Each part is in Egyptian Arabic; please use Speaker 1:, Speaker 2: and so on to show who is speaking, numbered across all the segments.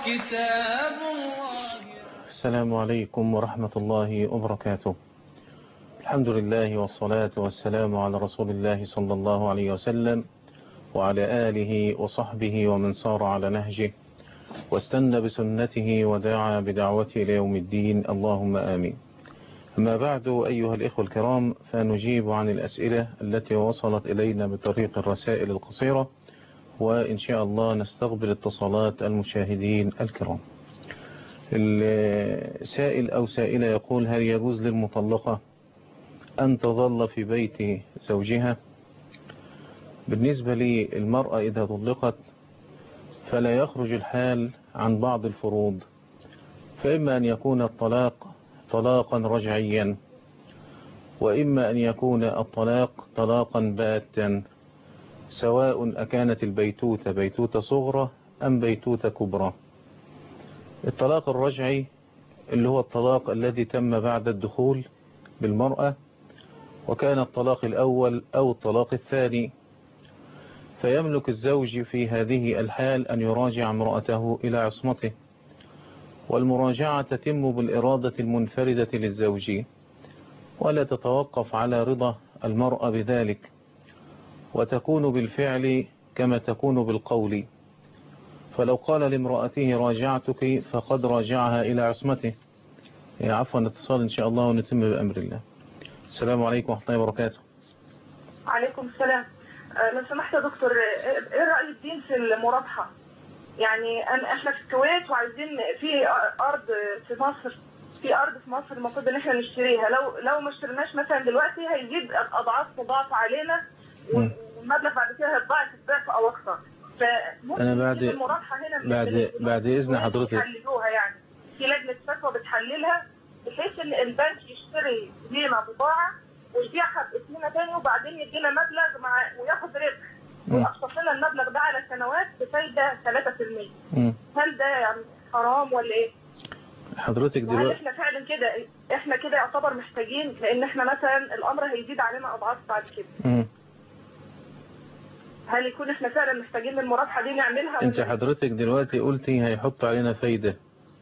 Speaker 1: كتاب الله
Speaker 2: السلام عليكم ورحمة الله وبركاته الحمد لله والصلاة والسلام على رسول الله صلى الله عليه وسلم وعلى آله وصحبه ومن صار على نهجه واستنى بسنته ودعا بدعوته إلى يوم الدين اللهم آمين أما بعد أيها الإخوة الكرام فنجيب عن الأسئلة التي وصلت إلينا بطريق الرسائل القصيرة وإن شاء الله نستقبل اتصالات المشاهدين الكرام السائل أو سائلة يقول هل يجوز للمطلقة أن تظل في بيت زوجها بالنسبة للمرأة إذا طلقت فلا يخرج الحال عن بعض الفروض فإما أن يكون الطلاق طلاقا رجعيا وإما أن يكون الطلاق طلاقا باتا سواء أكانت البيتوتة بيتوتة صغرى أم بيتوتة كبرى الطلاق الرجعي اللي هو الطلاق الذي تم بعد الدخول بالمرأة وكان الطلاق الأول أو الطلاق الثاني فيملك الزوج في هذه الحال أن يراجع امرأته إلى عصمته والمراجعة تتم بالإرادة المنفردة للزوج ولا تتوقف على رضا المرأة بذلك وتكون بالفعل كما تكون بالقول فلو قال لامرأته راجعتك فقد راجعها إلى عصمته عفوا اتصال إن شاء الله ونتم بأمر الله السلام عليكم ورحمة الله وبركاته
Speaker 3: عليكم السلام آه، لو سمحت يا دكتور آه، ايه رأي الدين في المرابحة يعني أنا- احنا في الكويت وعايزين في ارض في مصر في ارض في مصر المفروض ان احنا نشتريها لو لو ما اشتريناش مثلا دلوقتي هيزيد اضعاف مضاعفه علينا
Speaker 2: مم.
Speaker 3: والمبلغ بعد كده هيتضاعف الضعف او اكثر فممكن
Speaker 2: أنا بعد-
Speaker 3: يجيب المرابحه هنا من-
Speaker 2: بعد-
Speaker 3: من البنوك
Speaker 2: بعد إذن
Speaker 3: الكويت
Speaker 2: حضرتك.
Speaker 3: يحللوها يعني في لجنه فتوى بتحللها بحيث ان البنك يشتري لينا بضاعه ويبيعها باسمنا تاني وبعدين يدينا مبلغ مع وياخد ربح
Speaker 2: مم.
Speaker 3: ويقسط لنا المبلغ ده على سنوات بفايده 3%
Speaker 2: مم.
Speaker 3: هل ده يعني حرام ولا ايه؟
Speaker 2: حضرتك
Speaker 3: وهل
Speaker 2: دلوقتي
Speaker 3: احنا فعلا كده احنا كده يعتبر محتاجين لان احنا مثلا الامر هيزيد علينا اضعاف بعد كده
Speaker 2: مم.
Speaker 3: هل يكون احنا فعلا محتاجين المرابحه دي نعملها
Speaker 2: انت
Speaker 3: ولا-
Speaker 2: حضرتك دلوقتي قلتي هيحط علينا فايدة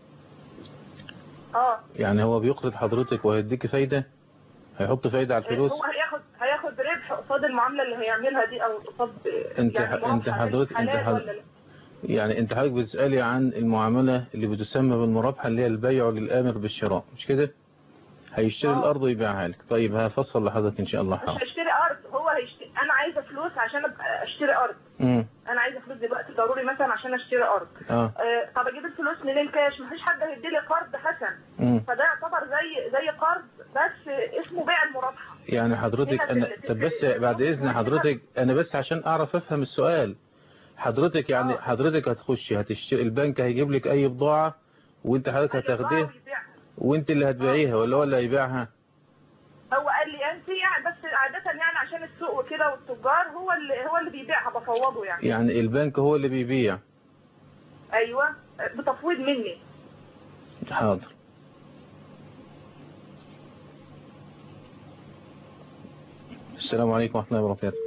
Speaker 3: اه
Speaker 2: يعني هو بيقرض حضرتك وهيديك فايدة هيحط فايدة على الفلوس
Speaker 3: هو هياخد هياخد ربح قصاد المعامله اللي هيعملها دي او قصاد
Speaker 2: انت
Speaker 3: يعني
Speaker 2: ح-
Speaker 3: المرابحة
Speaker 2: انت
Speaker 3: دي
Speaker 2: حضرتك- انت
Speaker 3: حلال
Speaker 2: حض-
Speaker 3: ولا لا؟
Speaker 2: يعني انت حضرتك بتسألي عن المعاملة اللي بتسمى بالمرابحة اللي هي البيع للآمر بالشراء مش كده هيشتري
Speaker 3: آه.
Speaker 2: الأرض ويبيعها لك طيب هفصل لحضرتك إن شاء الله
Speaker 3: مش
Speaker 2: حاضر
Speaker 3: هيشتري ارض هو هيشتري انا عايزه فلوس عشان ابقى اشتري ارض
Speaker 2: مم.
Speaker 3: انا عايزه فلوس دلوقتي ضروري مثلا عشان اشتري ارض
Speaker 2: اه
Speaker 3: آه، طب اجيب الفلوس منين كاش مفيش حد هيدي لي قرض حسن
Speaker 2: مم.
Speaker 3: فده يعتبر زي زي قرض بس اسمه بيع المرابحه
Speaker 2: يعني حضرتك
Speaker 3: هنا
Speaker 2: أنا
Speaker 3: في- في-
Speaker 2: طب بس
Speaker 3: في-
Speaker 2: بعد إذن حضرتك أنا بس عشان أعرف أفهم السؤال حضرتك يعني
Speaker 3: آه.
Speaker 2: حضرتك هتخشي هتشتري البنك هيجيب لك أي بضاعة وأنت حضرتك هتاخديها
Speaker 3: ويبيعها.
Speaker 2: وأنت اللي هتبيعيها ولا هو اللي هيبيعها
Speaker 3: هو قال لي انت يعني بس عاده يعني عشان السوق وكده والتجار هو اللي هو اللي بيبيعها بفوضه يعني
Speaker 2: يعني البنك هو اللي بيبيع
Speaker 3: ايوه بتفويض مني
Speaker 2: حاضر السلام عليكم ورحمة الله وبركاته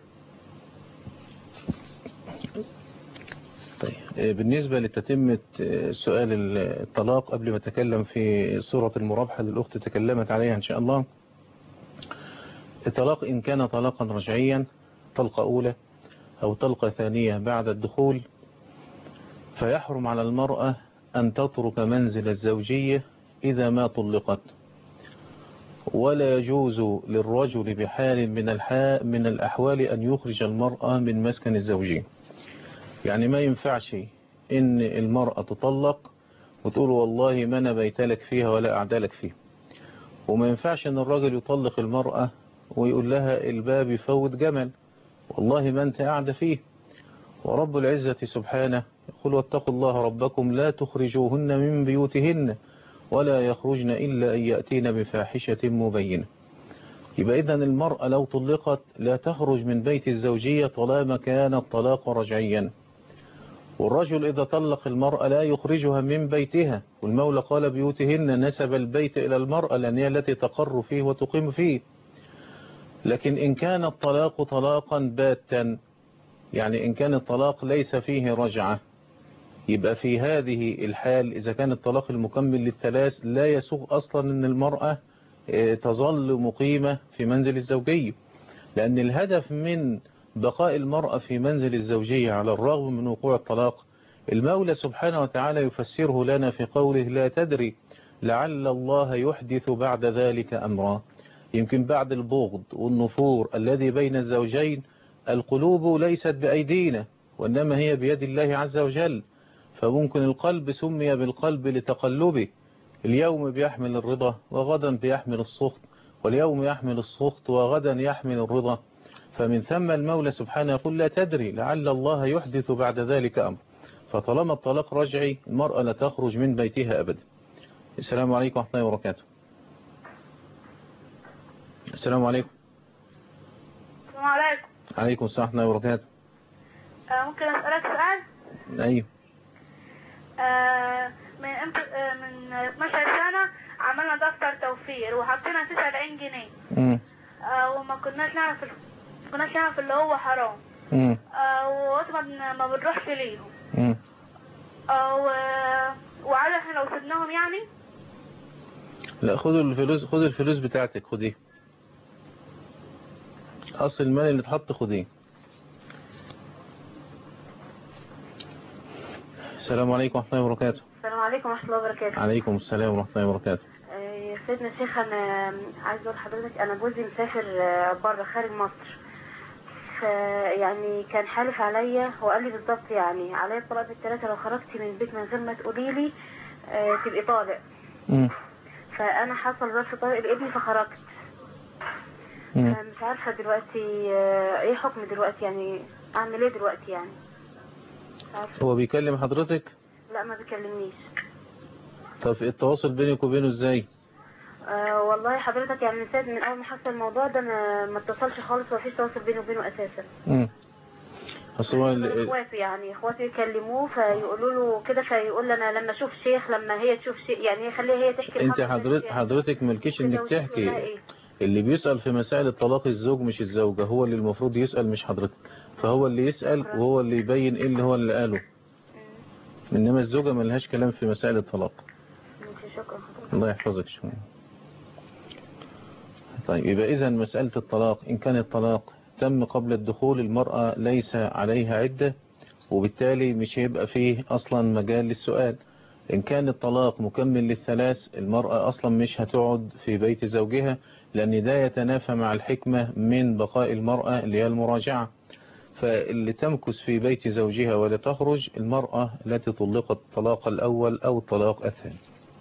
Speaker 2: طيب آه، بالنسبة لتتمة آه، سؤال الطلاق قبل ما أتكلم في صورة المرابحة اللي الأخت تكلمت عليها إن شاء الله الطلاق إن كان طلاقا رجعيا طلقة أولى أو طلقة ثانية بعد الدخول فيحرم على المرأة أن تترك منزل الزوجية إذا ما طلقت ولا يجوز للرجل بحال من الحال من الأحوال أن يخرج المرأة من مسكن الزوجية يعني ما ينفعش إن المرأة تطلق وتقول والله ما أنا بيتلك فيها ولا أعدالك فيها وما ينفعش إن الراجل يطلق المرأة ويقول لها الباب يفوت جمل والله ما أنت قاعدة فيه ورب العزة سبحانه يقول واتقوا الله ربكم لا تخرجوهن من بيوتهن ولا يخرجن إلا أن يأتين بفاحشة مبينة يبقى إذن المرأة لو طلقت لا تخرج من بيت الزوجية طالما كان الطلاق رجعيا والرجل إذا طلق المرأة لا يخرجها من بيتها والمولى قال بيوتهن نسب البيت إلى المرأة لأن هي التي تقر فيه وتقيم فيه لكن إن كان الطلاق طلاقا باتا يعني إن كان الطلاق ليس فيه رجعة يبقى في هذه الحال إذا كان الطلاق المكمل للثلاث لا يسوغ أصلا أن المرأة آه، تظل مقيمة في منزل الزوجية لأن الهدف من بقاء المرأة في منزل الزوجية على الرغم من وقوع الطلاق المولى سبحانه وتعالى يفسره لنا في قوله لا تدري لعل الله يحدث بعد ذلك أمرا يمكن بعد البغض والنفور الذي بين الزوجين القلوب ليست بأيدينا وإنما هي بيد الله عز وجل فممكن القلب سمي بالقلب لتقلبه اليوم بيحمل الرضا وغدا بيحمل السخط واليوم يحمل السخط وغدا يحمل الرضا فمن ثم المولى سبحانه يقول لا تدري لعل الله يحدث بعد ذلك أمر فطالما الطلاق رجعي المرأة لا تخرج من بيتها أبدا السلام عليكم ورحمة الله وبركاته السلام عليكم
Speaker 3: السلام عليكم
Speaker 2: عليكم السلام ورحمة الله وبركاته
Speaker 3: آه، ممكن أسألك سؤال
Speaker 2: أيوه
Speaker 3: آه، من امتى آه، من 12 سنة عملنا دفتر توفير وحطينا 99 جنيه
Speaker 2: مم.
Speaker 3: آه، وما كناش نعرف ال- ما كناش نعرف اللي هو حرام
Speaker 2: مم.
Speaker 3: آه، وقلت ما بن- ما بنروحش ليهم
Speaker 2: مم.
Speaker 3: آه، و- وعارف احنا لو سبناهم يعني
Speaker 2: لا خدوا الفلوس خد الفلوس بتاعتك خديه أصل المال اللي اتحط خديه السلام عليكم ورحمة الله وبركاته
Speaker 3: السلام عليكم ورحمة الله وبركاته
Speaker 2: عليكم السلام ورحمة الله وبركاته
Speaker 3: آه، يا سيدنا شيخ انا عايز اقول لحضرتك انا جوزي مسافر آه، بره خارج مصر ف يعني كان حالف عليا وقال لي بالظبط يعني عليا الطلاق بالثلاثه لو خرجتي من البيت من غير ما تقولي لي آه، تبقي طالق
Speaker 2: مم.
Speaker 3: فانا حصل ظرف طارئ لابني فخرجت
Speaker 2: مم.
Speaker 3: مش عارفه دلوقتي آه، ايه حكم دلوقتي يعني اعمل ايه دلوقتي يعني مش عارفه
Speaker 2: هو بيكلم حضرتك
Speaker 3: لا ما بيكلمنيش
Speaker 2: طب التواصل بينك وبينه ازاي
Speaker 3: أه والله حضرتك يعني من ساعة من أول ما حصل الموضوع ده ما ما اتصلش خالص ومفيش تواصل بيني وبينه أساسا.
Speaker 2: مم. اصل هو ال-
Speaker 3: اخواتي يعني اخواتي يكلموه فيقولوا له كده فيقول لي انا لما اشوف شيخ لما هي تشوف شيخ يعني يخليها هي تحكي
Speaker 2: انت
Speaker 3: لحضرتك
Speaker 2: حضرتك
Speaker 3: يعني
Speaker 2: حضرتك ملكيش
Speaker 3: كده
Speaker 2: انك
Speaker 3: وشوف لها
Speaker 2: تحكي
Speaker 3: ايه
Speaker 2: اللي بيسأل في مسائل الطلاق الزوج مش الزوجة هو اللي المفروض يسأل مش حضرتك فهو اللي يسأل وهو اللي يبين ايه اللي هو اللي قاله انما الزوجة ملهاش كلام في مسائل الطلاق
Speaker 3: ماشي شكرا حضرتك
Speaker 2: الله يحفظك شوية طيب يبقى إذا مسألة الطلاق إن كان الطلاق تم قبل الدخول المرأة ليس عليها عدة وبالتالي مش هيبقى فيه أصلا مجال للسؤال إن كان الطلاق مكمل للثلاث المرأة أصلا مش هتقعد في بيت زوجها لأن ده يتنافى مع الحكمة من بقاء المرأة اللي هي المراجعة فاللي تمكث في بيت زوجها ولا تخرج المرأة التي طلقت الطلاق الأول أو الطلاق الثاني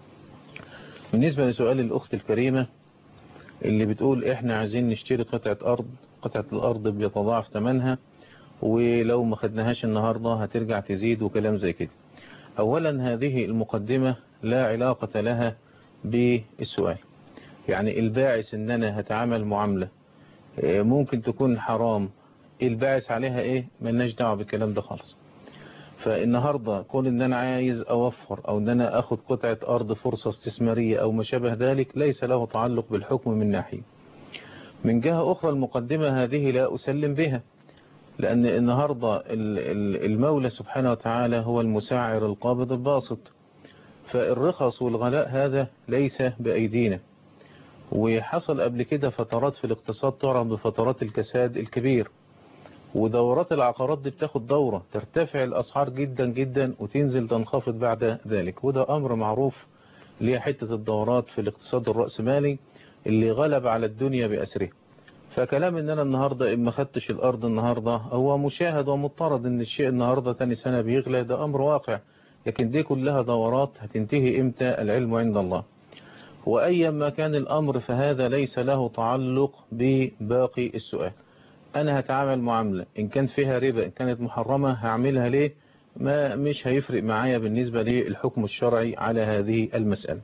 Speaker 2: بالنسبة لسؤال الأخت الكريمة اللي بتقول إحنا عايزين نشتري قطعة أرض قطعة الأرض بيتضاعف ثمنها ولو ما خدناهاش النهاردة هترجع تزيد وكلام زي كده أولا هذه المقدمة لا علاقة لها بالسؤال يعني الباعث إن أنا هتعامل معاملة آه، ممكن تكون حرام الباعث عليها إيه ملناش دعوة بالكلام ده خالص فالنهاردة كون ان انا عايز اوفر او ان انا اخد قطعة ارض فرصة استثمارية او ما شابه ذلك ليس له تعلق بالحكم من ناحية من جهة اخرى المقدمة هذه لا اسلم بها لان النهاردة ال- ال- المولى سبحانه وتعالى هو المساعر القابض الباسط فالرخص والغلاء هذا ليس بايدينا وحصل قبل كده فترات في الاقتصاد تعرف بفترات الكساد الكبير ودورات العقارات دي بتاخد دورة ترتفع الأسعار جدا جدا وتنزل تنخفض بعد ذلك وده أمر معروف ليه حتة الدورات في الاقتصاد الرأسمالي اللي غلب على الدنيا بأسره فكلام ان انا النهاردة اما خدتش الارض النهاردة هو مشاهد ومضطرد ان الشيء النهاردة تاني سنة بيغلى ده امر واقع لكن دي كلها دورات هتنتهي امتى العلم عند الله وأيا ما كان الأمر فهذا ليس له تعلق بباقي السؤال أنا هتعامل معاملة إن كان فيها ربا إن كانت محرمة هعملها ليه ما مش هيفرق معايا بالنسبة للحكم الشرعي على هذه المسألة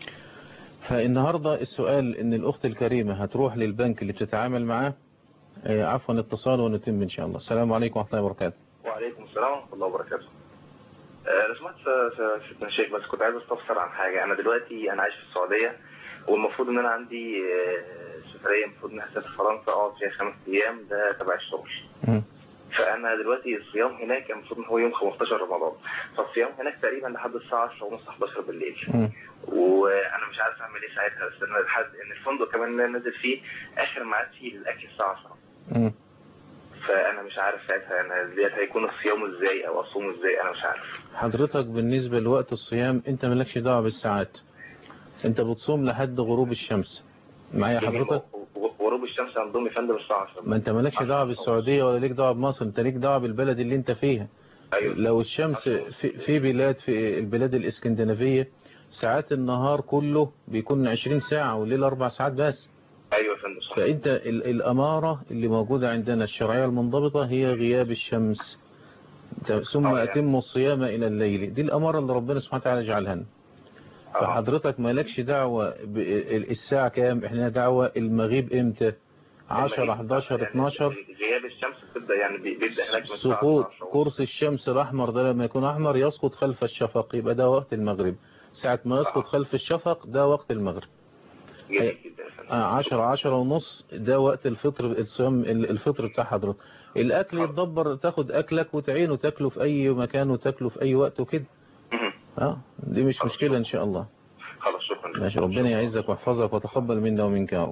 Speaker 2: فالنهاردة السؤال إن الأخت الكريمة هتروح للبنك اللي بتتعامل معاه آه، عفوا اتصال ونتم إن شاء الله السلام عليكم ورحمة الله وبركاته
Speaker 4: وعليكم السلام ورحمة الله وبركاته. آه، لو سمحت س- س- سيدنا الشيخ بس كنت عايز استفسر عن حاجة، أنا دلوقتي أنا عايش في السعودية والمفروض إن أنا عندي آه، سفرية المفروض إن أنا هسافر فرنسا أقعد فيها خمس أيام ده تبع الشغل.
Speaker 2: مم.
Speaker 4: فانا دلوقتي الصيام هناك المفروض ان هو يوم 15 رمضان فالصيام هناك تقريبا لحد الساعه 10 ونص 11 بالليل
Speaker 2: مم.
Speaker 4: وانا مش عارف اعمل ايه ساعتها بس انا لحد ان الفندق كمان اللي أنا نازل فيه اخر ميعاد فيه للاكل الساعه 10
Speaker 2: مم.
Speaker 4: فانا مش عارف ساعتها انا ديت هيكون الصيام ازاي او اصوم ازاي انا مش عارف
Speaker 2: حضرتك بالنسبة لوقت الصيام انت مالكش دعوة بالساعات انت بتصوم لحد غروب الشمس معايا حضرتك
Speaker 4: و- و- غروب الشمس عندهم يا فندم الساعه 10
Speaker 2: ما انت مالكش دعوة بالسعودية ولا ليك دعوة بمصر انت ليك دعوة بالبلد اللي انت فيها
Speaker 4: ايوه
Speaker 2: لو الشمس في, في بلاد في البلاد الاسكندنافية ساعات النهار كله بيكون 20 ساعة والليل اربع ساعات بس
Speaker 4: ايوه يا فندم صح
Speaker 2: فانت ال- الامارة اللي موجودة عندنا الشرعية المنضبطة هي غياب الشمس ثم
Speaker 4: آه، يعني.
Speaker 2: اتم الصيام الى الليل دي الامارة اللي ربنا سبحانه وتعالى جعلها لنا
Speaker 4: آه.
Speaker 2: فحضرتك مالكش دعوة ب- الساعة كام احنا دعوة المغيب امتى 10 11
Speaker 4: يعني
Speaker 2: 12
Speaker 4: غياب الشمس بتبدا يعني بي- بيبدا هناك من الساعه
Speaker 2: سقوط
Speaker 4: 12
Speaker 2: قرص الشمس الأحمر ده لما يكون أحمر يسقط خلف الشفق يبقى ده وقت المغرب ساعة ما يسقط
Speaker 4: آه.
Speaker 2: خلف الشفق ده وقت المغرب
Speaker 4: جميل جدا يا فندم.
Speaker 2: آه 10 10 ونص ده وقت الفطر الصيام الفطر بتاع حضرتك الأكل
Speaker 4: حاضر.
Speaker 2: يتدبر تاخد أكلك وتعينه تاكله في أي مكان وتاكله في أي وقت وكده
Speaker 4: مهم.
Speaker 2: اه دي مش مشكلة إن شاء الله
Speaker 4: خلاص شكرا
Speaker 2: ماشي ربنا يعزك ويحفظك وتقبل منا ومنك يا رب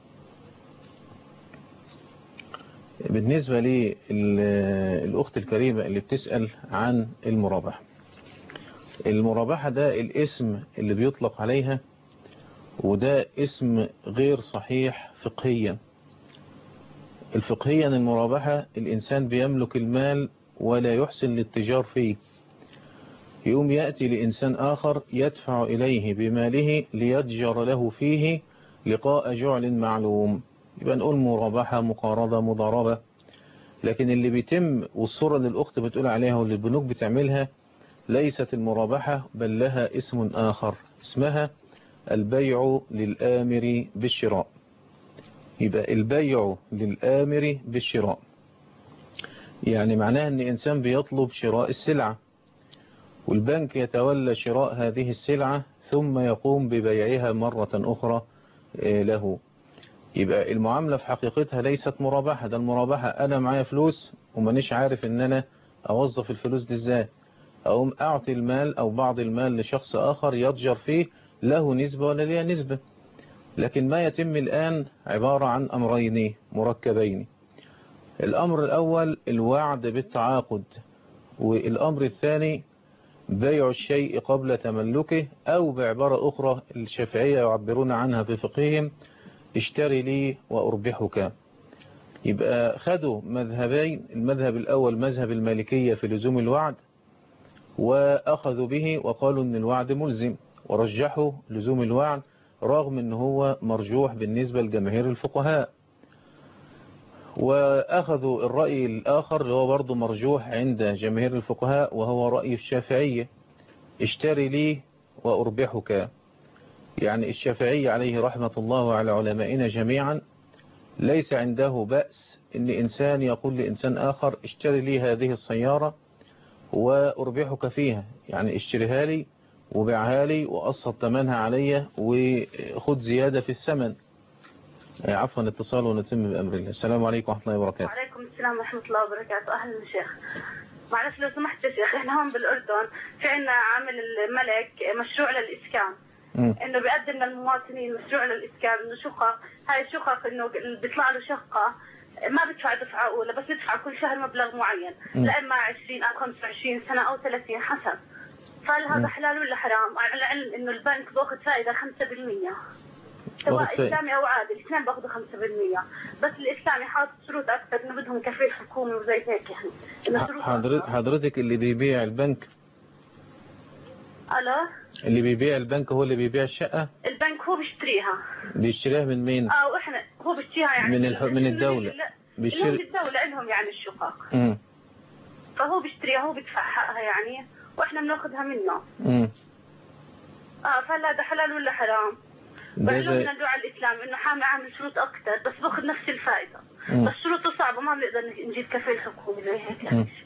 Speaker 2: بالنسبة للأخت الكريمة اللي بتسأل عن المرابحة المرابحة ده الاسم اللي بيطلق عليها وده اسم غير صحيح فقهيا الفقهيا المرابحة الإنسان بيملك المال ولا يحسن الاتجار فيه يوم يأتي لإنسان آخر يدفع إليه بماله ليتجر له فيه لقاء جعل معلوم يبقى نقول مرابحة مقارضة مضاربة لكن اللي بيتم والصورة اللي الأخت بتقول عليها واللي البنوك بتعملها ليست المرابحة بل لها اسم آخر اسمها البيع للآمر بالشراء يبقى البيع للآمر بالشراء يعني معناها أن إنسان بيطلب شراء السلعة والبنك يتولى شراء هذه السلعة ثم يقوم ببيعها مرة أخرى آه، له يبقى المعاملة في حقيقتها ليست مرابحة ده المرابحة أنا معايا فلوس ومانيش عارف إن أنا أوظف الفلوس دي إزاي أقوم أعطي المال أو بعض المال لشخص آخر يتجر فيه له نسبة ولا ليها نسبة لكن ما يتم الآن عبارة عن أمرين مركبين الأمر الأول الوعد بالتعاقد والأمر الثاني بيع الشيء قبل تملكه أو بعبارة أخرى الشافعية يعبرون عنها في فقههم اشتري لي وأربحك يبقى خدوا مذهبين المذهب الأول مذهب المالكية في لزوم الوعد وأخذوا به وقالوا أن الوعد ملزم ورجحوا لزوم الوعد رغم أنه هو مرجوح بالنسبة لجماهير الفقهاء وأخذوا الرأي الآخر اللي هو برضه مرجوح عند جماهير الفقهاء وهو رأي الشافعية اشتري لي وأربحك يعني الشافعي عليه رحمة الله وعلى علمائنا جميعا ليس عنده بأس ان إنسان يقول لإنسان آخر اشتري لي هذه السيارة وأربحك فيها يعني اشتريها لي وبيعها لي وقسط ثمنها عليا وخد زيادة في الثمن عفوا اتصال ونتم بأمر الله السلام عليكم ورحمة الله وبركاته
Speaker 5: وعليكم السلام ورحمة الله وبركاته أهلا شيخ معلش لو سمحت يا شيخ احنا هون بالأردن في عنا عامل الملك مشروع للإسكان
Speaker 2: مم.
Speaker 5: انه بيقدم للمواطنين مشروع للإسكان انه شقق هاي الشقق انه اللي بيطلع له شقة ما بدفع دفعة أولى بس يدفع كل شهر مبلغ معين
Speaker 2: مم.
Speaker 5: لا إما 20 أو 25 سنة أو 30 حسب فهل
Speaker 2: مم.
Speaker 5: هذا حلال ولا حرام؟ على العلم إنه البنك باخذ فائدة 5% سواء
Speaker 2: واخد فائدة.
Speaker 5: اسلامي او عادي الاثنين باخذوا 5% بس الاسلامي حاطط شروط اكثر انه بدهم كفيل حكومي وزي هيك يعني انه شروط
Speaker 2: حضرتك
Speaker 5: أكثر.
Speaker 2: حضرتك اللي بيبيع البنك
Speaker 5: الو
Speaker 2: اللي بيبيع البنك هو اللي بيبيع الشقة
Speaker 5: البنك هو بيشتريها
Speaker 2: بيشتريها من مين
Speaker 5: اه واحنا هو بيشتريها يعني
Speaker 2: من الح- من الدولة.
Speaker 5: لا
Speaker 2: بيشتري
Speaker 5: بيشتري الدولة لهم يعني الشقق
Speaker 2: مم.
Speaker 5: فهو بيشتريها هو بيدفع حقها يعني واحنا بناخذها منه
Speaker 2: مم.
Speaker 5: اه فهل هذا حلال ولا حرام؟
Speaker 2: ده
Speaker 5: بقول
Speaker 2: زي
Speaker 5: من الدعاء الاسلامي انه حامي عامل شروط اكثر بس باخذ نفس الفائده
Speaker 2: مم.
Speaker 5: بس شروطه صعبه ما بنقدر نجيب كفيل حكومي زي هيك
Speaker 2: مم.
Speaker 5: يعني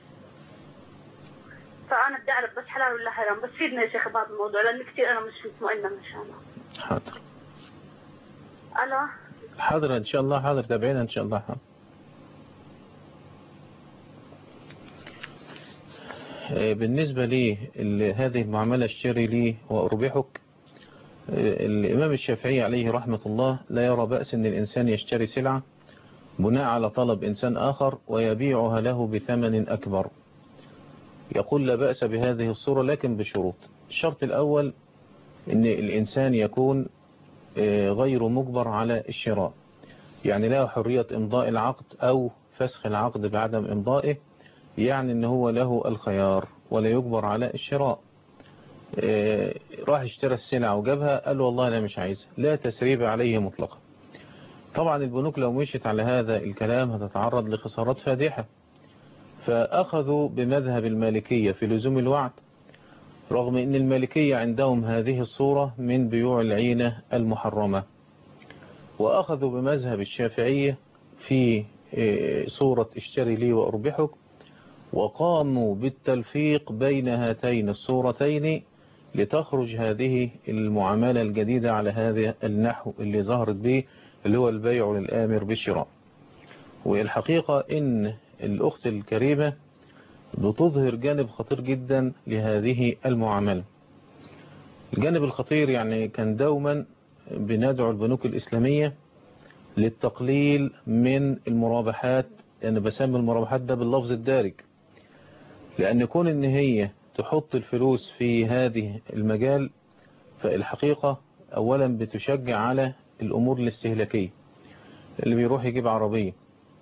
Speaker 5: فانا بدي اعرف بس حلال ولا حرام بس فيدنا يا شيخ بهذا الموضوع لان كثير انا مش مطمئنه من شانه
Speaker 2: حاضر
Speaker 5: الو
Speaker 2: حاضر ان شاء الله حاضر تابعينا ان شاء الله حاضر. آه، بالنسبة لي ال- هذه المعاملة اشتري لي وأربحك آه، الإمام الشافعي عليه رحمة الله لا يرى بأس أن الإنسان يشتري سلعة بناء على طلب إنسان آخر ويبيعها له بثمن أكبر يقول لا بأس بهذه الصورة لكن بشروط الشرط الأول أن الإنسان يكون آه، غير مجبر على الشراء يعني له حرية إمضاء العقد أو فسخ العقد بعدم إمضائه يعني أنه هو له الخيار ولا يجبر على الشراء آه، راح اشترى السلعة وجابها قال والله أنا مش عايزها لا تسريب عليه مطلقا طبعا البنوك لو مشيت على هذا الكلام هتتعرض لخسارات فادحة فأخذوا بمذهب المالكية في لزوم الوعد رغم أن المالكية عندهم هذه الصورة من بيوع العينة المحرمة وأخذوا بمذهب الشافعية في آه، صورة اشتري لي وأربحك وقاموا بالتلفيق بين هاتين الصورتين لتخرج هذه المعاملة الجديدة على هذا النحو اللي ظهرت به اللي هو البيع للآمر بالشراء والحقيقة إن الأخت الكريمة بتظهر جانب خطير جدا لهذه المعاملة الجانب الخطير يعني كان دوما بندعو البنوك الإسلامية للتقليل من المرابحات أنا يعني بسمي المرابحات ده باللفظ الدارج لأن يكون إن هي تحط الفلوس في هذه المجال فالحقيقة أولا بتشجع على الأمور الاستهلاكية اللي بيروح يجيب عربية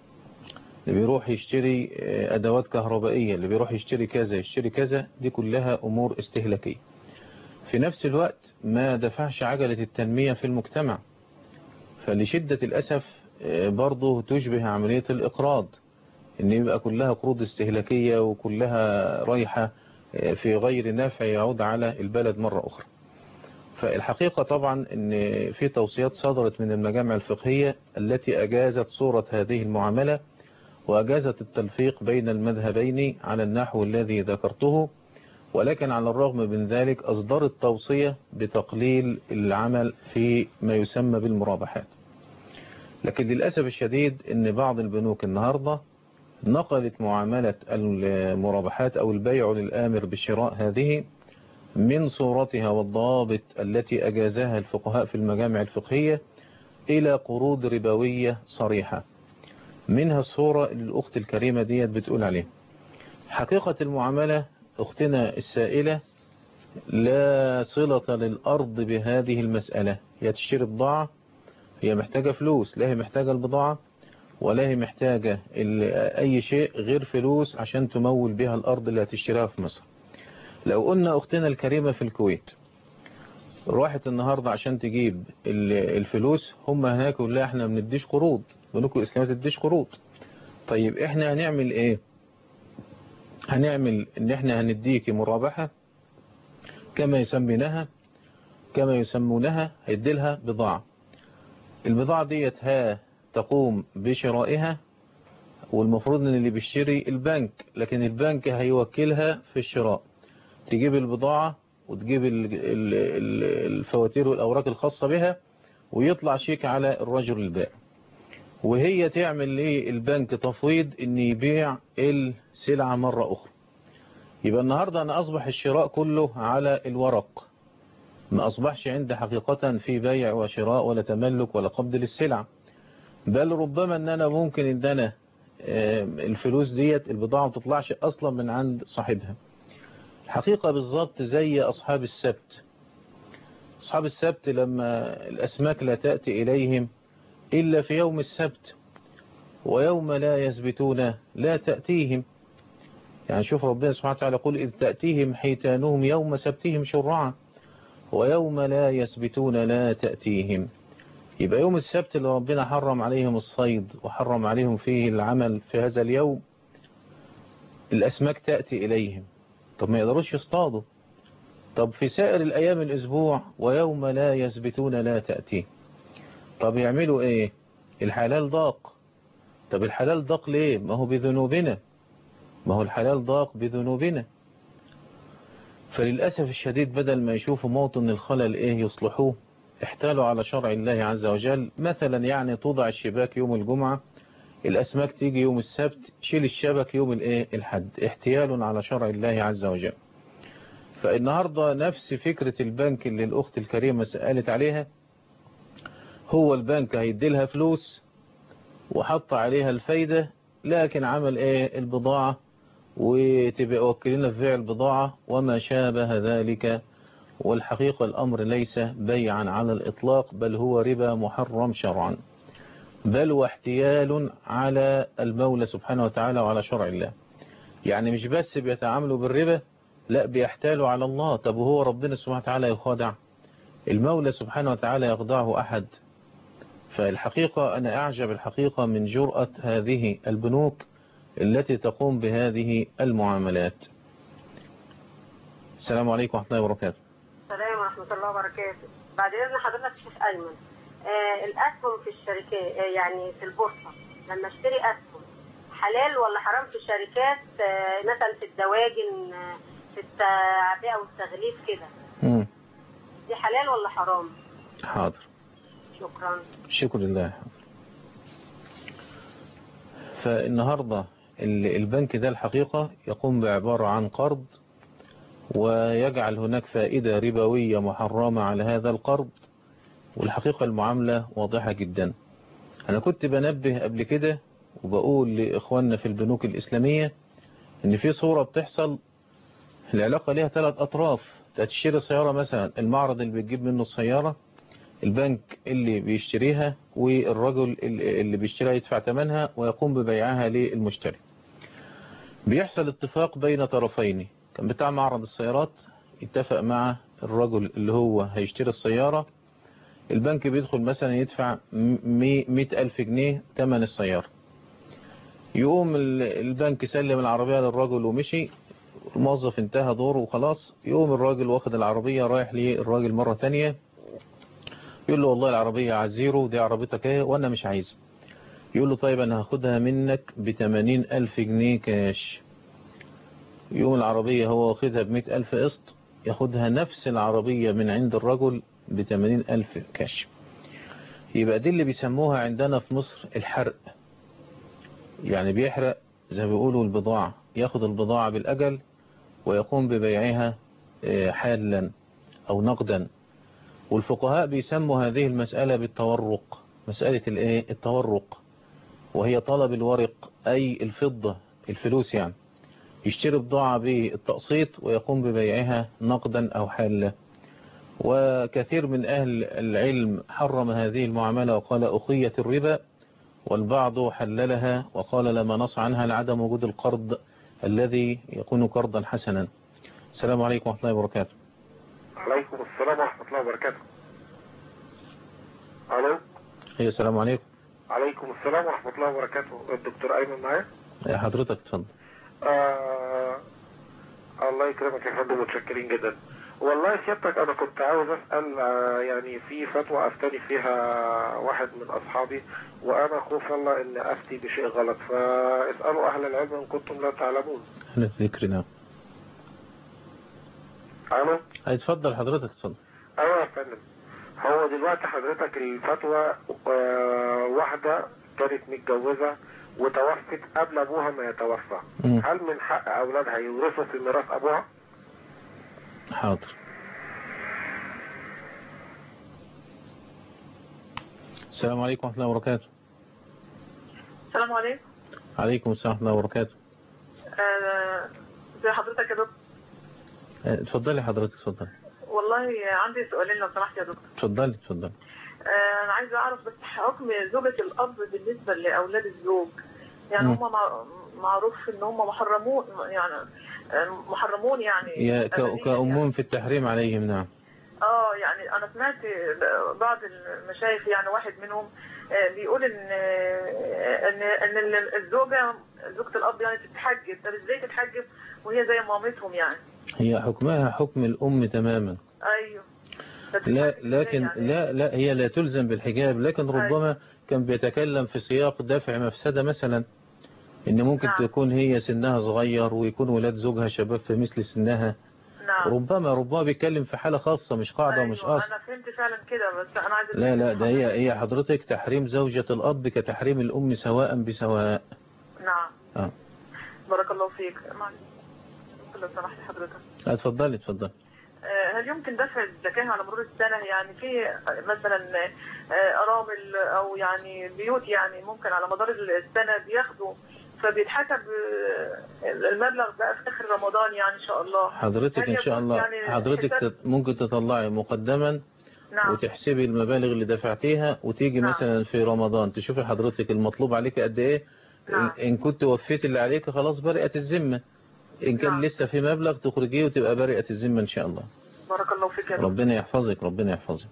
Speaker 2: اللي بيروح يشتري أدوات كهربائية اللي بيروح يشتري كذا يشتري كذا دي كلها أمور استهلاكية في نفس الوقت ما دفعش عجلة التنمية في المجتمع فلشدة الأسف برضه تشبه عملية الإقراض إن يبقى كلها قروض استهلاكية وكلها رايحة في غير نافع يعود على البلد مرة أخرى فالحقيقة طبعا ان في توصيات صدرت من المجامع الفقهية التي أجازت صورة هذه المعاملة وأجازت التلفيق بين المذهبين على النحو الذي ذكرته ولكن على الرغم من ذلك أصدرت توصية بتقليل العمل في ما يسمى بالمرابحات لكن للأسف الشديد ان بعض البنوك النهاردة نقلت معاملة المرابحات أو البيع للآمر بالشراء هذه من صورتها والضوابط التي أجازها الفقهاء في المجامع الفقهية إلى قروض ربوية صريحة منها الصورة اللي الأخت الكريمة ديت بتقول عليها حقيقة المعاملة أختنا السائلة لا صلة للأرض بهذه المسألة هي تشتري بضاعة هي محتاجة فلوس لا هي محتاجة البضاعة ولا هي محتاجة أي شيء غير فلوس عشان تمول بها الأرض اللي هتشتريها في مصر لو قلنا أختنا الكريمة في الكويت راحت النهاردة عشان تجيب الفلوس هم هناك يقول لها احنا ما بنديش قروض بنوك الإسلامية تديش قروض طيب احنا هنعمل ايه هنعمل ان احنا هنديكي مرابحة كما يسمينها كما يسمونها هيديلها بضاعة البضاعة ديت ها تقوم بشرائها والمفروض ان اللي بيشتري البنك لكن البنك هيوكلها في الشراء تجيب البضاعة وتجيب الفواتير والأوراق الخاصة بها ويطلع شيك على الرجل البائع وهي تعمل للبنك تفويض ان يبيع السلعة مرة أخرى يبقى النهاردة أنا أصبح الشراء كله على الورق ما أصبحش عندي حقيقة في بيع وشراء ولا تملك ولا قبض للسلع بل ربما أن أنا ممكن أن أنا الفلوس ديت البضاعة ما تطلعش أصلا من عند صاحبها الحقيقة بالضبط زي أصحاب السبت أصحاب السبت لما الأسماك لا تأتي إليهم إلا في يوم السبت ويوم لا يثبتون لا تأتيهم يعني شوف ربنا سبحانه وتعالى يقول إذ تأتيهم حيتانهم يوم سبتهم شرعا ويوم لا يثبتون لا تأتيهم يبقى يوم السبت اللي ربنا حرم عليهم الصيد وحرم عليهم فيه العمل في هذا اليوم الأسماك تأتي إليهم طب ما يقدروش يصطادوا طب في سائر الأيام الأسبوع ويوم لا يثبتون لا تأتيه طب يعملوا إيه الحلال ضاق طب الحلال ضاق ليه ما هو بذنوبنا ما هو الحلال ضاق بذنوبنا فللأسف الشديد بدل ما يشوفوا موطن الخلل إيه الأسماك تيجي يوم السبت شيل الشبك يوم الايه الحد احتيال على شرع الله عز وجل فالنهاردة نفس فكرة البنك اللي الأخت الكريمة سألت عليها هو البنك هيدي لها فلوس وحط عليها الفايدة لكن عمل ايه البضاعة وتبقى وكلنا في بيع البضاعة وما شابه ذلك والحقيقة الأمر ليس بيعا على الإطلاق بل هو ربا محرم شرعا بل واحتيال على المولى سبحانه وتعالى وعلى شرع الله يعني مش بس بيتعاملوا بالربا لا بيحتالوا على الله طب وهو ربنا سبحانه وتعالى يخادع المولى سبحانه وتعالى يخدعه أحد فالحقيقة أنا أعجب الحقيقة من جرأة هذه البنوك التي تقوم بهذه المعاملات السلام عليكم ورحمة الله وبركاته
Speaker 6: السلام ورحمة الله وبركاته بعد إذن حضرتك شيخ أيمن آه الأسهم في الشركات آه يعني في البورصة لما اشتري أسهم حلال ولا حرام في الشركات آه مثلا في الدواجن آه في التعبئة والتغليف كده
Speaker 2: مم.
Speaker 6: دي حلال ولا حرام
Speaker 2: حاضر
Speaker 6: شكرا
Speaker 2: شكر لله حاضر فالنهاردة ال- البنك ده الحقيقة يقوم بعبارة عن قرض ويجعل هناك فائدة ربوية محرمة على هذا القرض والحقيقة المعاملة واضحة جدا أنا كنت بنبه قبل كده وبقول لإخواننا في البنوك الإسلامية إن في صورة بتحصل العلاقة ليها ثلاث أطراف تشتري سيارة مثلا المعرض اللي بتجيب منه السيارة البنك اللي بيشتريها والرجل اللي اللي بيشتريها يدفع ثمنها ويقوم ببيعها للمشتري بيحصل اتفاق بين طرفين كان بتاع معرض السيارات يتفق مع الرجل اللي هو هيشتري السيارة البنك بيدخل مثلا يدفع مئة ألف جنيه ثمن السيارة يقوم ال- البنك سلم العربية للرجل ومشي الموظف انتهى دوره وخلاص يقوم الراجل واخد العربية رايح للراجل مرة تانية يقول له والله العربية عزيرو دي عربيتك ايه وانا مش عايزها يقول له طيب انا هاخدها منك بتمانين الف جنيه كاش يوم العربية هو واخدها بمئة الف قسط ياخدها نفس العربية من عند الرجل بتمانين الف كاش يبقى دي اللي بيسموها عندنا في مصر الحرق يعني بيحرق زي ما بيقولوا البضاعة ياخد البضاعة بالأجل ويقوم ببيعها آه، حالا أو نقدا والفقهاء بيسموا هذه المسألة بالتورق مسألة الايه التورق وهي طلب الورق أي الفضة الفلوس يعني يشتري بضاعة بالتقسيط ويقوم ببيعها نقدا أو حالا وكثير من أهل العلم حرم هذه المعاملة وقال أخية الربا والبعض حللها وقال لما نص عنها لعدم وجود القرض الذي يكون قرضا حسنا السلام عليكم ورحمة الله وبركاته
Speaker 7: عليكم السلام ورحمة الله وبركاته ألو
Speaker 2: هي السلام عليكم
Speaker 7: عليكم السلام ورحمة الله وبركاته الدكتور أيمن معايا
Speaker 2: يا حضرتك اتفضل
Speaker 7: آه الله يكرمك يا فندم متشكرين جدا والله سيادتك أنا كنت عاوز أسأل آه يعني في فتوى أفتني فيها واحد من أصحابي وأنا خوف الله إن أفتي بشيء غلط فاسألوا أهل العلم إن كنتم لا تعلمون
Speaker 2: أهلا ذكرنا
Speaker 7: ألو
Speaker 2: اتفضل حضرتك اتفضل
Speaker 7: ايوه يا فندم هو دلوقتي حضرتك الفتوى آه، واحدة كانت متجوزة وتوفت قبل ابوها ما يتوفى
Speaker 2: مم.
Speaker 7: هل من حق اولادها يورثوا في ميراث ابوها؟
Speaker 2: حاضر السلام عليكم ورحمة الله وبركاته
Speaker 3: السلام عليكم
Speaker 2: عليكم السلام ورحمة الله وبركاته
Speaker 3: آه، زي حضرتك يا دكتور
Speaker 2: اه، اتفضلي حضرتك اتفضلي
Speaker 3: والله عندي سؤالين لو سمحت يا دكتور
Speaker 2: اتفضلي اتفضلي
Speaker 3: آه، انا عايزه اعرف بس حكم زوجة الاب بالنسبه لاولاد الزوج يعني
Speaker 2: مم.
Speaker 3: هم مع- معروف ان هم محرمون يعني آه، محرمون يعني
Speaker 2: يا ك-
Speaker 3: أبدياً
Speaker 2: كأمهم في التحريم عليهم نعم
Speaker 3: اه يعني انا سمعت بعض المشايخ يعني واحد منهم آه، بيقول ان آه، ان ان ال- الزوجه زوجة الاب يعني تتحجب طب ازاي تتحجب وهي زي مامتهم يعني
Speaker 2: هي حكمها حكم الأم تماما
Speaker 3: ايوه
Speaker 2: لا
Speaker 3: فتتحجب إزاي
Speaker 2: لكن
Speaker 3: يعني؟
Speaker 2: لا لا هي لا تلزم بالحجاب لكن ربما كان بيتكلم في سياق دفع مفسدة مثلا ان ممكن
Speaker 3: نعم.
Speaker 2: تكون هي سنها صغير ويكون ولاد زوجها شباب في مثل سنها
Speaker 3: نعم
Speaker 2: ربما ربما بيتكلم في حالة خاصة مش قاعدة ومش
Speaker 3: أيوة
Speaker 2: أصل
Speaker 3: انا فهمت فعلا كده بس انا عايزه
Speaker 2: لا لا ده هي هي حضرتك تحريم زوجة الأب كتحريم الأم سواء بسواء
Speaker 3: نعم
Speaker 2: آه.
Speaker 3: بارك الله فيك معلش لو سمحت حضرتك
Speaker 2: اتفضلي اتفضلي
Speaker 3: آه، هل يمكن دفع الزكاة على مرور السنة يعني في مثلا آه، أرامل أو يعني بيوت يعني ممكن على مدار السنة بياخدوا فبيتحسب آه، المبلغ بقى في آخر رمضان يعني إن شاء الله
Speaker 2: حضرتك
Speaker 3: هل
Speaker 2: إن شاء
Speaker 3: يكون
Speaker 2: الله
Speaker 3: يعني
Speaker 2: حضرتك
Speaker 3: حساب-
Speaker 2: تت- ممكن تطلعي مقدما
Speaker 3: نعم
Speaker 2: وتحسبي المبالغ اللي دفعتيها وتيجي
Speaker 3: نعم.
Speaker 2: مثلا في رمضان تشوفي حضرتك المطلوب عليك قد ايه إن-
Speaker 3: نعم.
Speaker 2: ان كنت وفيت اللي عليك خلاص برئت الذمة ان كان
Speaker 3: نعم.
Speaker 2: لسه في مبلغ تخرجيه وتبقى برئة الذمة ان شاء الله
Speaker 3: بارك الله فيك يا رب
Speaker 2: ربنا يحفظك ربنا يحفظك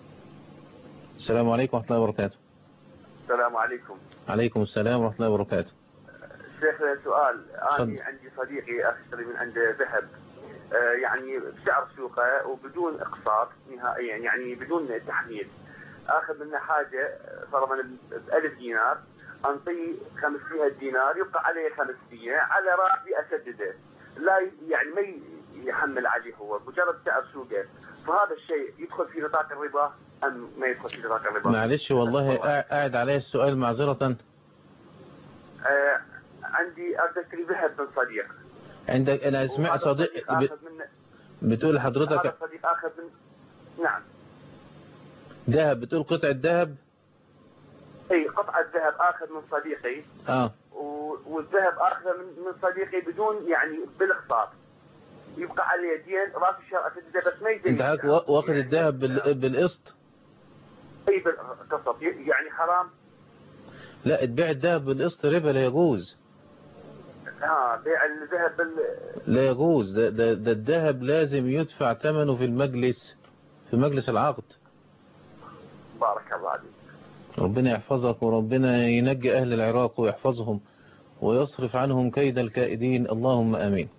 Speaker 2: السلام عليكم ورحمة الله وبركاته
Speaker 8: السلام عليكم
Speaker 2: عليكم السلام ورحمة الله وبركاته
Speaker 8: شيخ سؤال
Speaker 2: تفضل.
Speaker 8: أنا عندي صديقي أشتري من عنده ذهب آه، يعني بسعر سوقه وبدون إقساط نهائيا يعني بدون تحميل آخذ منه حاجة فرضا ب 1000 دينار أنطيه 500 دينار يبقى عليه 500 على راتبي أسدده لا ي- يعني ما ي- يحمل عليه هو مجرد سعر سوقه فهذا الشيء يدخل في نطاق الربا أم ما يدخل في نطاق الربا؟
Speaker 2: معلش والله قاع- قاعد علي السؤال معذرة
Speaker 8: آه، عندي أريد أشتري ذهب من صديق
Speaker 2: عندك انا سمعت
Speaker 8: وهذا
Speaker 2: صديق
Speaker 8: الصديق
Speaker 2: ب-
Speaker 8: آخذ منه
Speaker 2: بتقول
Speaker 8: هذا
Speaker 2: حضرتك
Speaker 8: الصديق اخذ من نعم
Speaker 2: ذهب بتقول قطعة ذهب
Speaker 8: اي قطعه ذهب اخذ من صديقي
Speaker 2: اه
Speaker 8: و- والذهب اخذه من من صديقي بدون يعني بالاقساط يبقى عليه دين راس الشهر اسدده بس ما يدين
Speaker 2: انت حضرتك وا- واخد الذهب بال- بالقسط
Speaker 8: اي بالقسط يعني حرام
Speaker 2: لا تبيع الذهب بالقسط ربا لا يجوز
Speaker 8: ها بيع الذهب بال
Speaker 2: لا يجوز ده, ده, ده الذهب لازم يدفع ثمنه في المجلس في مجلس العقد
Speaker 8: بارك الله عليك
Speaker 2: ربنا يحفظك وربنا ينجي أهل العراق ويحفظهم ويصرف عنهم كيد الكائدين اللهم أمين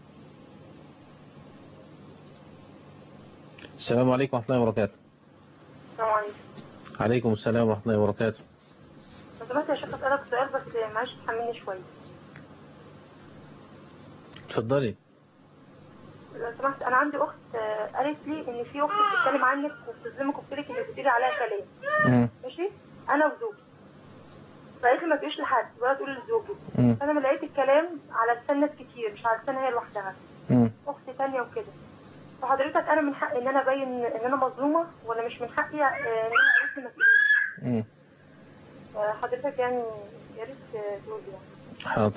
Speaker 2: السلام عليكم ورحمة الله وبركاته
Speaker 3: السلام عليكم
Speaker 2: عليكم السلام ورحمة الله وبركاته
Speaker 3: لو سمحت يا شيخ أسألك سؤال بس معلش تحملني شوية
Speaker 2: اتفضلي
Speaker 3: لو سمحت أنا عندي أخت آه، قالت لي إن في أخت بتتكلم عنك وبتظلمك وبتقولك إنك بتقولي عليها كلام
Speaker 2: مم.
Speaker 3: ماشي أنا وزوجي فقالت لي ما تقوليش لحد ولا تقولي لزوجي
Speaker 2: مم.
Speaker 3: فأنا لقيت الكلام على لسان ناس كتير مش على لسانها هي لوحدها
Speaker 2: مم.
Speaker 3: أخت تانية وكده فحضرتك أنا من حقي إن أنا أبين إن أنا مظلومة ولا مش من حقي آه، إن أنا قالت لي ما تقوليش
Speaker 2: مم.
Speaker 3: آه، حضرتك يعني يا ريت آه، تقول لي يعني
Speaker 2: حاضر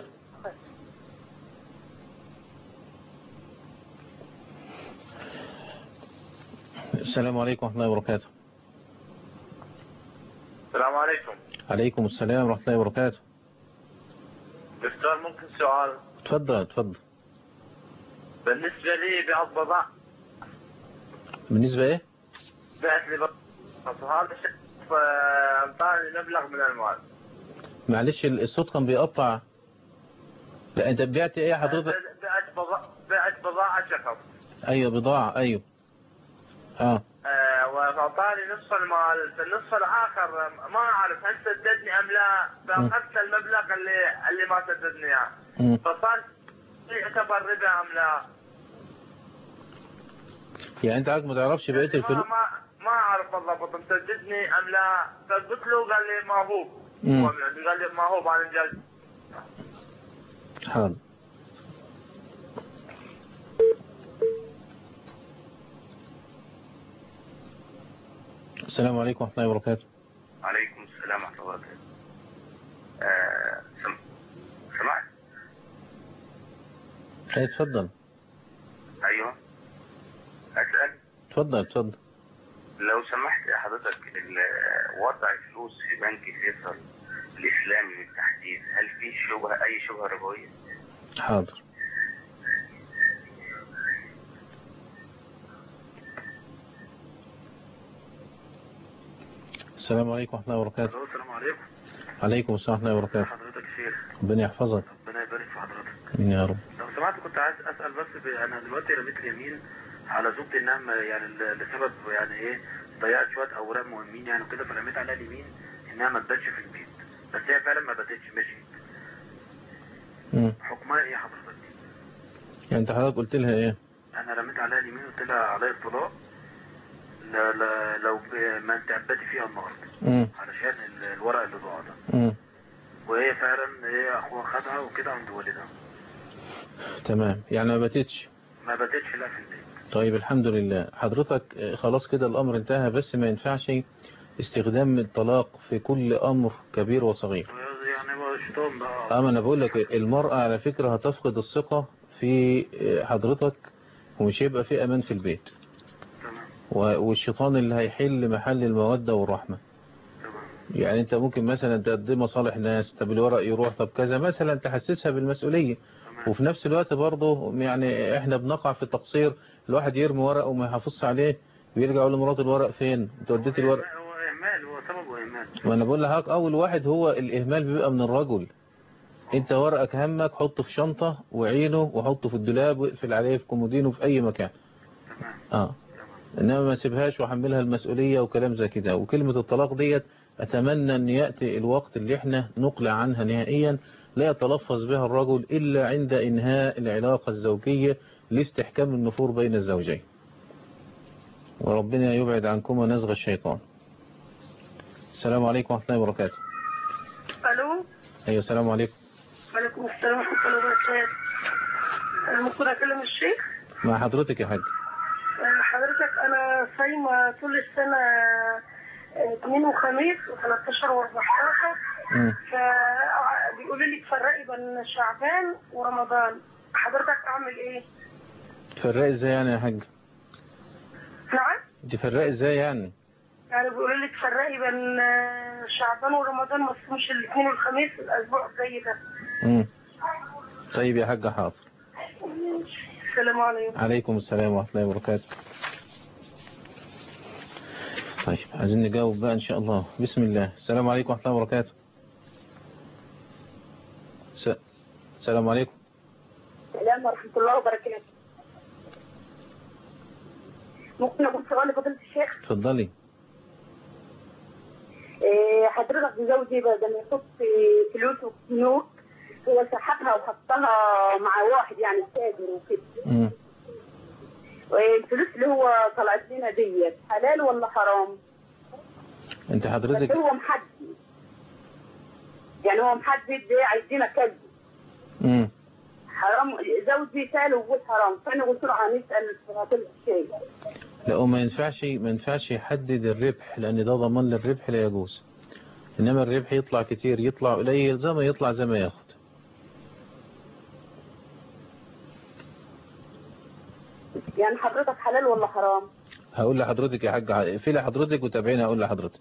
Speaker 2: السلام عليكم ورحمة الله وبركاته
Speaker 4: السلام عليكم
Speaker 2: عليكم السلام ورحمة الله وبركاته
Speaker 4: دكتور ممكن سؤال
Speaker 2: اتفضل اتفضل
Speaker 4: بالنسبة لي بعض بضاعة
Speaker 2: بالنسبة ايه
Speaker 4: بعت لي بضاعة وهذا الشخص أعطاني مبلغ من المال
Speaker 2: معلش الصوت كان بيقطع لا انت بعت ايه يا حضرتك
Speaker 4: بعت بضاعة بعت بضاعة شخص
Speaker 2: ايوه بضاعة ايوه اه
Speaker 4: آه، وأعطاني نصف المال في النصف الآخر ما أعرف هل سددني أم لا فأخذت المبلغ اللي اللي ما سددني إياه
Speaker 2: مم.
Speaker 4: فصار يعتبر ربا أم لا
Speaker 2: يعني انت عايز ما تعرفش بقية
Speaker 4: ما
Speaker 2: الفلوس
Speaker 4: ما ما أعرف بالضبط مسددني أم لا فقلت له قال لي ما هو
Speaker 2: مم.
Speaker 4: هو قال لي ما هو أنا جاي
Speaker 2: حاضر السلام عليكم ورحمة الله وبركاته
Speaker 4: عليكم السلام ورحمة الله وبركاته آه، سم- سمعت
Speaker 2: ايه اتفضل
Speaker 4: أيوه أسأل
Speaker 2: اتفضل اتفضل
Speaker 4: لو سمحت يا حضرتك ال- وضع الفلوس في بنك فيصل الإسلامي بالتحديد هل في شبهة أي شبهة ربوية؟
Speaker 2: حاضر السلام عليكم ورحمة الله وبركاته
Speaker 9: السلام عليكم
Speaker 2: عليكم السلام ورحمة الله وبركاته
Speaker 9: حضرتك شيخ
Speaker 2: ربنا يحفظك
Speaker 9: ربنا يبارك في حضرتك
Speaker 2: آمين يا رب
Speaker 9: لو سمحت كنت عايز اسال بس ب... انا دلوقتي رميت اليمين على زوجتي انها م- يعني ل- لسبب يعني ايه ضيعت شويه اوراق مهمين يعني وكده فرميت عليها اليمين انها ما تباتش في البيت بس هي فعلا ما باتتش مشيت
Speaker 2: مم.
Speaker 9: حكمها ايه يا حضرتك؟
Speaker 2: يعني انت حضرتك قلت لها ايه
Speaker 9: انا رميت عليها اليمين وطلع عليا الطلاق لا لا لو ب- ما تعبتي فيها النهارده
Speaker 2: مم.
Speaker 9: علشان ال- الورق اللي ضاع ده
Speaker 2: مم.
Speaker 9: وهي فعلا هي اخوها خدها وكده عند والدها
Speaker 2: تمام يعني ما باتتش
Speaker 9: ما باتتش لا في البيت
Speaker 2: طيب الحمد لله حضرتك آه، خلاص كده الأمر انتهى بس ما ينفعش استخدام الطلاق في كل أمر كبير وصغير
Speaker 9: يعني هو شيطان بقى
Speaker 2: أما أنا بقول لك المرأة على فكرة هتفقد الثقة في آه، حضرتك ومش هيبقى في أمان في البيت و- والشيطان اللي هيحل محل المودة والرحمة يعني انت ممكن مثلا تقدم مصالح ناس طب الورق يروح طب كذا مثلا تحسسها بالمسؤولية وفي نفس الوقت برضه يعني احنا بنقع في تقصير الواحد يرمي ورق وما يحافظش عليه ويرجع يقول لمراته الورق فين انت وديت الورق
Speaker 9: هو اهمال هو سببه اهمال
Speaker 2: ما انا بقول لحضرتك اول واحد هو الاهمال بيبقى من الرجل انت ورقك همك حطه في شنطة وعينه وحطه في الدولاب واقفل عليه في كومودينه في اي مكان اه انما ما سيبهاش واحملها المسؤولية وكلام زي كده وكلمة الطلاق ديت اتمنى ان يأتي الوقت اللي احنا نقلع عنها نهائيا لا يتلفظ بها الرجل الا عند انهاء العلاقة الزوجية لاستحكام النفور بين الزوجين وربنا يبعد عنكما نزغ الشيطان السلام عليكم ورحمة الله وبركاته
Speaker 10: الو
Speaker 2: ايوه السلام عليكم
Speaker 10: وعليكم السلام ورحمه الله وبركاته أنا ممكن اكلم الشيخ
Speaker 2: مع حضرتك يا حاج
Speaker 10: أه، حضرتك انا صايمه طول السنه أه، اثنين وخميس و13 و14
Speaker 2: مم.
Speaker 10: فبيقولوا لي تفرقي بين شعبان ورمضان حضرتك اعمل ايه؟
Speaker 2: تفرقي ازاي يعني يا حاج
Speaker 10: نعم؟
Speaker 2: تفرقي ازاي يعني
Speaker 10: يعني بيقولوا لي تفرقي بين أه، شعبان ورمضان ما تصومش الاثنين والخميس الاسبوع زي ده
Speaker 2: مم. طيب يا حاج حاضر
Speaker 10: السلام عليكم
Speaker 2: عليكم السلام ورحمة الله وبركاته طيب عايزين نجاوب بقى إن شاء الله بسم الله السلام عليكم ورحمة الله وبركاته س... السلام عليكم
Speaker 11: السلام ورحمة الله وبركاته ممكن أقول سؤال لفضيلة الشيخ
Speaker 2: اتفضلي
Speaker 11: إيه، حضرتك زوجي بدل ما يحط فلوسه في بنوك هو سحبها وحطها مع واحد يعني تاجر وكده
Speaker 2: مم.
Speaker 11: الفلوس اللي هو طلعت لنا ديت حلال ولا حرام؟
Speaker 2: انت
Speaker 11: بس
Speaker 2: حضرتك
Speaker 11: هو محدد يعني هو محدد ايه عايزينها كذا
Speaker 2: مم.
Speaker 11: حرام زوجي سأل وقلت حرام فانا قلت له هنسأل فضيلة الشيخ
Speaker 2: لا هو ما ينفعش ما ينفعش يحدد الربح لأن ده ضمان للربح لا يجوز إنما الربح يطلع كتير يطلع قليل زي ما يطلع زي ما ياخد
Speaker 11: يعني حضرتك حلال ولا حرام؟
Speaker 2: هقول لحضرتك يا حاج في لحضرتك وتابعيني هقول لحضرتك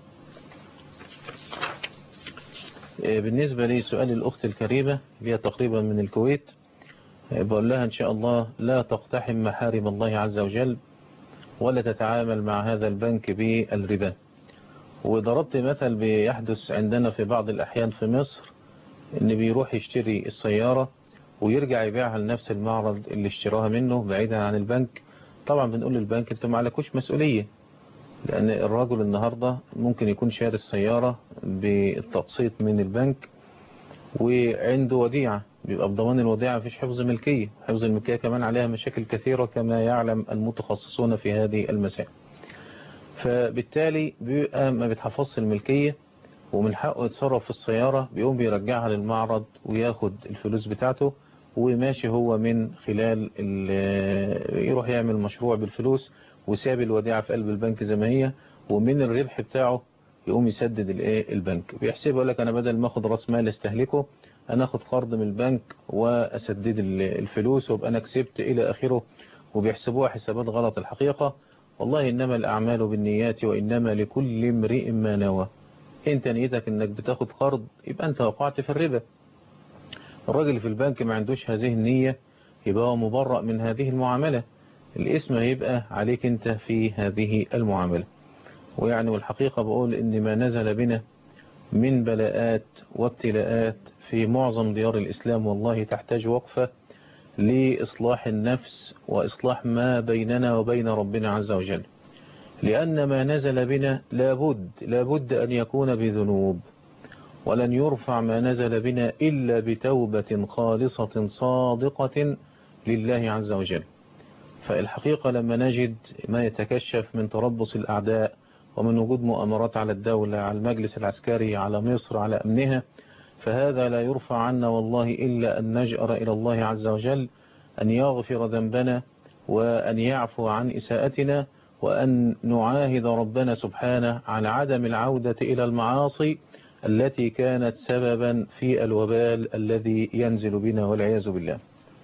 Speaker 2: إيه، بالنسبة لي سؤال الأخت الكريمة اللي هي تقريبا من الكويت إيه، بقول لها إن شاء الله لا تقتحم محارم الله عز وجل ولا تتعامل مع هذا البنك بالربا وضربت مثل بيحدث عندنا في بعض الأحيان في مصر إن بيروح يشتري السيارة ويرجع يبيعها لنفس المعرض اللي اشتراها منه بعيدا عن البنك طبعا بنقول للبنك انتوا ما عليكوش مسؤولية لأن الراجل النهاردة ممكن يكون شاري السيارة بالتقسيط من البنك وعنده وديعة بيبقى بضمان الوديعة مفيش حفظ ملكية حفظ الملكية كمان عليها مشاكل كثيرة كما يعلم المتخصصون في هذه المسائل فبالتالي بيبقى ما بيتحفظش الملكية ومن حقه يتصرف في السيارة بيقوم بيرجعها للمعرض وياخد الفلوس بتاعته وماشي هو من خلال ال- يروح يعمل مشروع بالفلوس وساب الوديعة في قلب البنك زي ما هي ومن الربح بتاعه يقوم يسدد الايه البنك بيحسب يقول لك انا بدل ما اخد راس مال استهلكه انا اخد قرض من البنك واسدد ال- الفلوس وابقى انا كسبت الى اخره وبيحسبوها حسابات غلط الحقيقة والله انما الاعمال بالنيات وانما لكل امرئ ما نوى انت نيتك انك بتاخد قرض يبقى انت وقعت في الربا الراجل في البنك ما عندوش هذه النية يبقى هو مبرأ من هذه المعاملة الاسم هيبقى عليك انت في هذه المعاملة ويعني والحقيقة بقول ان ما نزل بنا من بلاءات وابتلاءات في معظم ديار الإسلام والله تحتاج وقفة لإصلاح النفس وإصلاح ما بيننا وبين ربنا عز وجل لأن ما نزل بنا لابد لابد أن يكون بذنوب ولن يرفع ما نزل بنا إلا بتوبة خالصة صادقة لله عز وجل فالحقيقة لما نجد ما يتكشف من تربص الأعداء ومن وجود مؤامرات على الدولة على المجلس العسكري على مصر على أمنها فهذا لا يرفع عنا والله إلا أن نجأر إلى الله عز وجل أن يغفر ذنبنا وأن يعفو عن إساءتنا وأن نعاهد ربنا سبحانه على عدم العودة إلى المعاصي التي كانت سببا في الوبال الذي ينزل بنا والعياذ بالله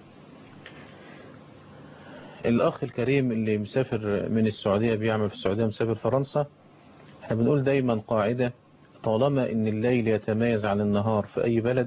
Speaker 2: الأخ الكريم اللي مسافر من السعودية بيعمل في السعودية مسافر فرنسا احنا بنقول دايما قاعدة طالما ان الليل يتميز عن النهار في أي بلد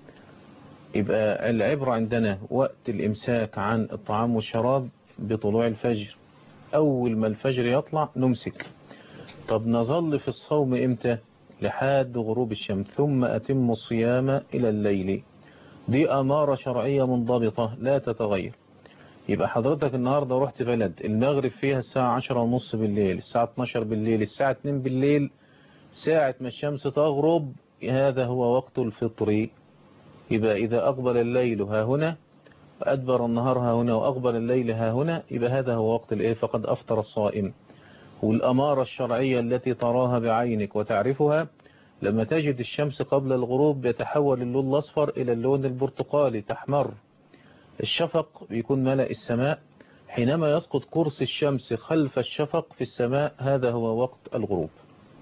Speaker 2: يبقى العبرة عندنا وقت الإمساك عن الطعام والشراب بطلوع الفجر أول ما الفجر يطلع نمسك طب نظل في الصوم إمتى لحد غروب الشمس ثم أتم الصيام إلى الليل دي أمارة شرعية منضبطة لا تتغير يبقى حضرتك النهاردة رحت بلد المغرب فيها الساعة عشرة ونص بالليل الساعة 12 بالليل الساعة 2 بالليل ساعة ما الشمس تغرب هذا هو وقت الفطر يبقى إذا أقبل الليل ها هنا وأدبر النهار ها هنا وأقبل الليل ها هنا يبقى هذا هو وقت الإيه فقد أفطر الصائم والأمارة الشرعية التي تراها بعينك وتعرفها لما تجد الشمس قبل الغروب يتحول اللون الأصفر إلى اللون البرتقالي تحمر الشفق بيكون ملأ السماء حينما يسقط قرص الشمس خلف الشفق في السماء هذا هو وقت الغروب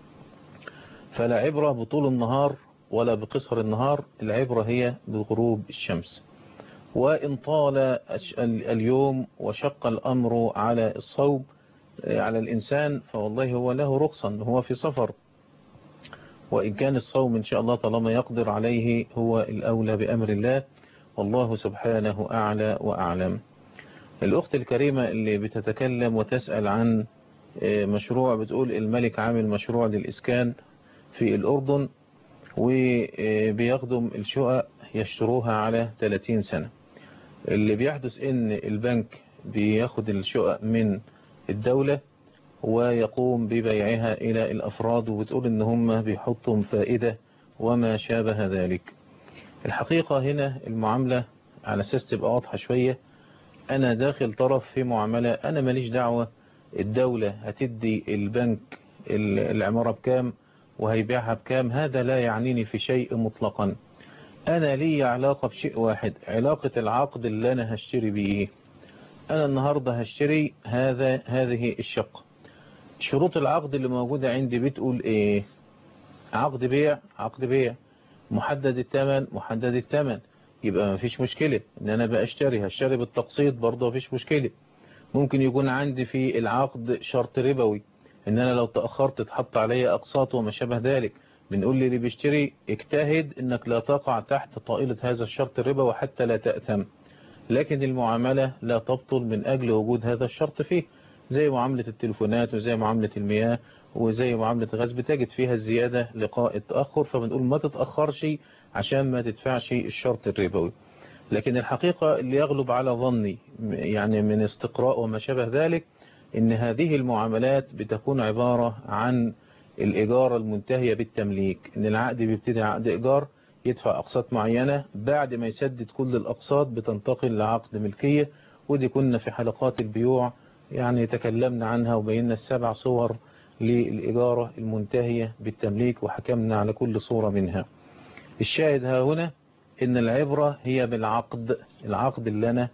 Speaker 2: فلا عبرة بطول النهار ولا بقصر النهار العبرة هي بغروب الشمس وإن طال اليوم وشق الأمر على الصوم على الإنسان فوالله هو له رخصا هو في سفر وإن كان الصوم إن شاء الله طالما يقدر عليه هو الأولى بأمر الله والله سبحانه أعلى وأعلم الأخت الكريمة اللي بتتكلم وتسأل عن مشروع بتقول الملك عامل مشروع للإسكان في الأردن وبيخدم الشقق يشتروها على 30 سنة اللي بيحدث ان البنك بياخد الشقق من الدولة ويقوم ببيعها إلى الأفراد وبتقول إن هم بيحطوا فائدة وما شابه ذلك الحقيقة هنا المعاملة على أساس تبقى واضحة شوية أنا داخل طرف في معاملة أنا ماليش دعوة الدولة هتدي البنك العمارة بكام وهيبيعها بكام هذا لا يعنيني في شيء مطلقا أنا لي علاقة بشيء واحد علاقة العقد اللي أنا هشتري بيه أنا النهاردة هشتري هذا هذه الشقة شروط العقد اللي موجودة عندي بتقول إيه عقد بيع عقد بيع محدد الثمن محدد الثمن يبقى ما فيش مشكلة ان انا بقى اشتري هشتري بالتقسيط برضه ما فيش مشكلة ممكن يكون عندي في العقد شرط ربوي ان انا لو تأخرت تحط علي اقساط وما شابه ذلك بنقول لي اللي بيشتري اجتهد انك لا تقع تحت طائلة هذا الشرط الربوي حتى لا تأثم لكن المعاملة لا تبطل من اجل وجود هذا الشرط فيه زي معاملة التليفونات وزي معاملة المياه وزي معاملة الغاز بتجد فيها الزيادة لقاء التأخر فبنقول ما تتأخرش عشان ما تدفعش الشرط الربوي لكن الحقيقة اللي يغلب على ظني يعني من استقراء وما شابه ذلك ان هذه المعاملات بتكون عبارة عن الإيجار المنتهية بالتمليك ان العقد بيبتدي عقد إيجار يدفع أقساط معينة بعد ما يسدد كل الأقساط بتنتقل لعقد ملكية ودي كنا في حلقات البيوع يعني تكلمنا عنها وبينا السبع صور للإجارة المنتهية بالتمليك وحكمنا على كل صورة منها الشاهد ها هنا ان العبرة هي بالعقد العقد اللي انا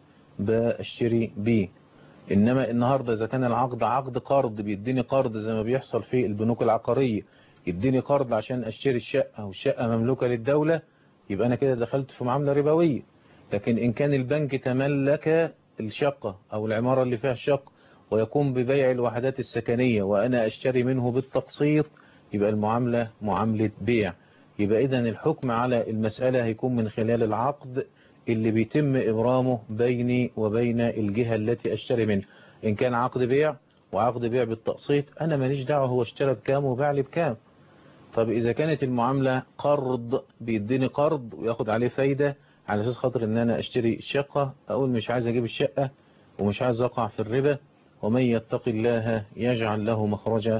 Speaker 2: بشتري بيه انما النهاردة اذا كان العقد عقد قرض بيديني قرض زي ما بيحصل في البنوك العقارية يديني قرض عشان اشتري الشقة والشقة مملوكة للدولة يبقى انا كده دخلت في معاملة ربوية لكن ان كان البنك تملك الشقة او العمارة اللي فيها الشقة ويقوم ببيع الوحدات السكنية وأنا أشتري منه بالتقسيط يبقى المعاملة معاملة بيع يبقى إذا الحكم على المسألة هيكون من خلال العقد اللي بيتم إبرامه بيني وبين الجهة التي أشتري منها إن كان عقد بيع وعقد بيع بالتقسيط أنا ماليش دعوة هو اشترى بكام وباع لي بكام طب إذا كانت المعاملة قرض بيديني قرض وياخد عليه فايدة على أساس خاطر إن أنا أشتري الشقة أقول مش عايز أجيب الشقة ومش عايز أقع في الربا ومن يتق الله يجعل له مخرجا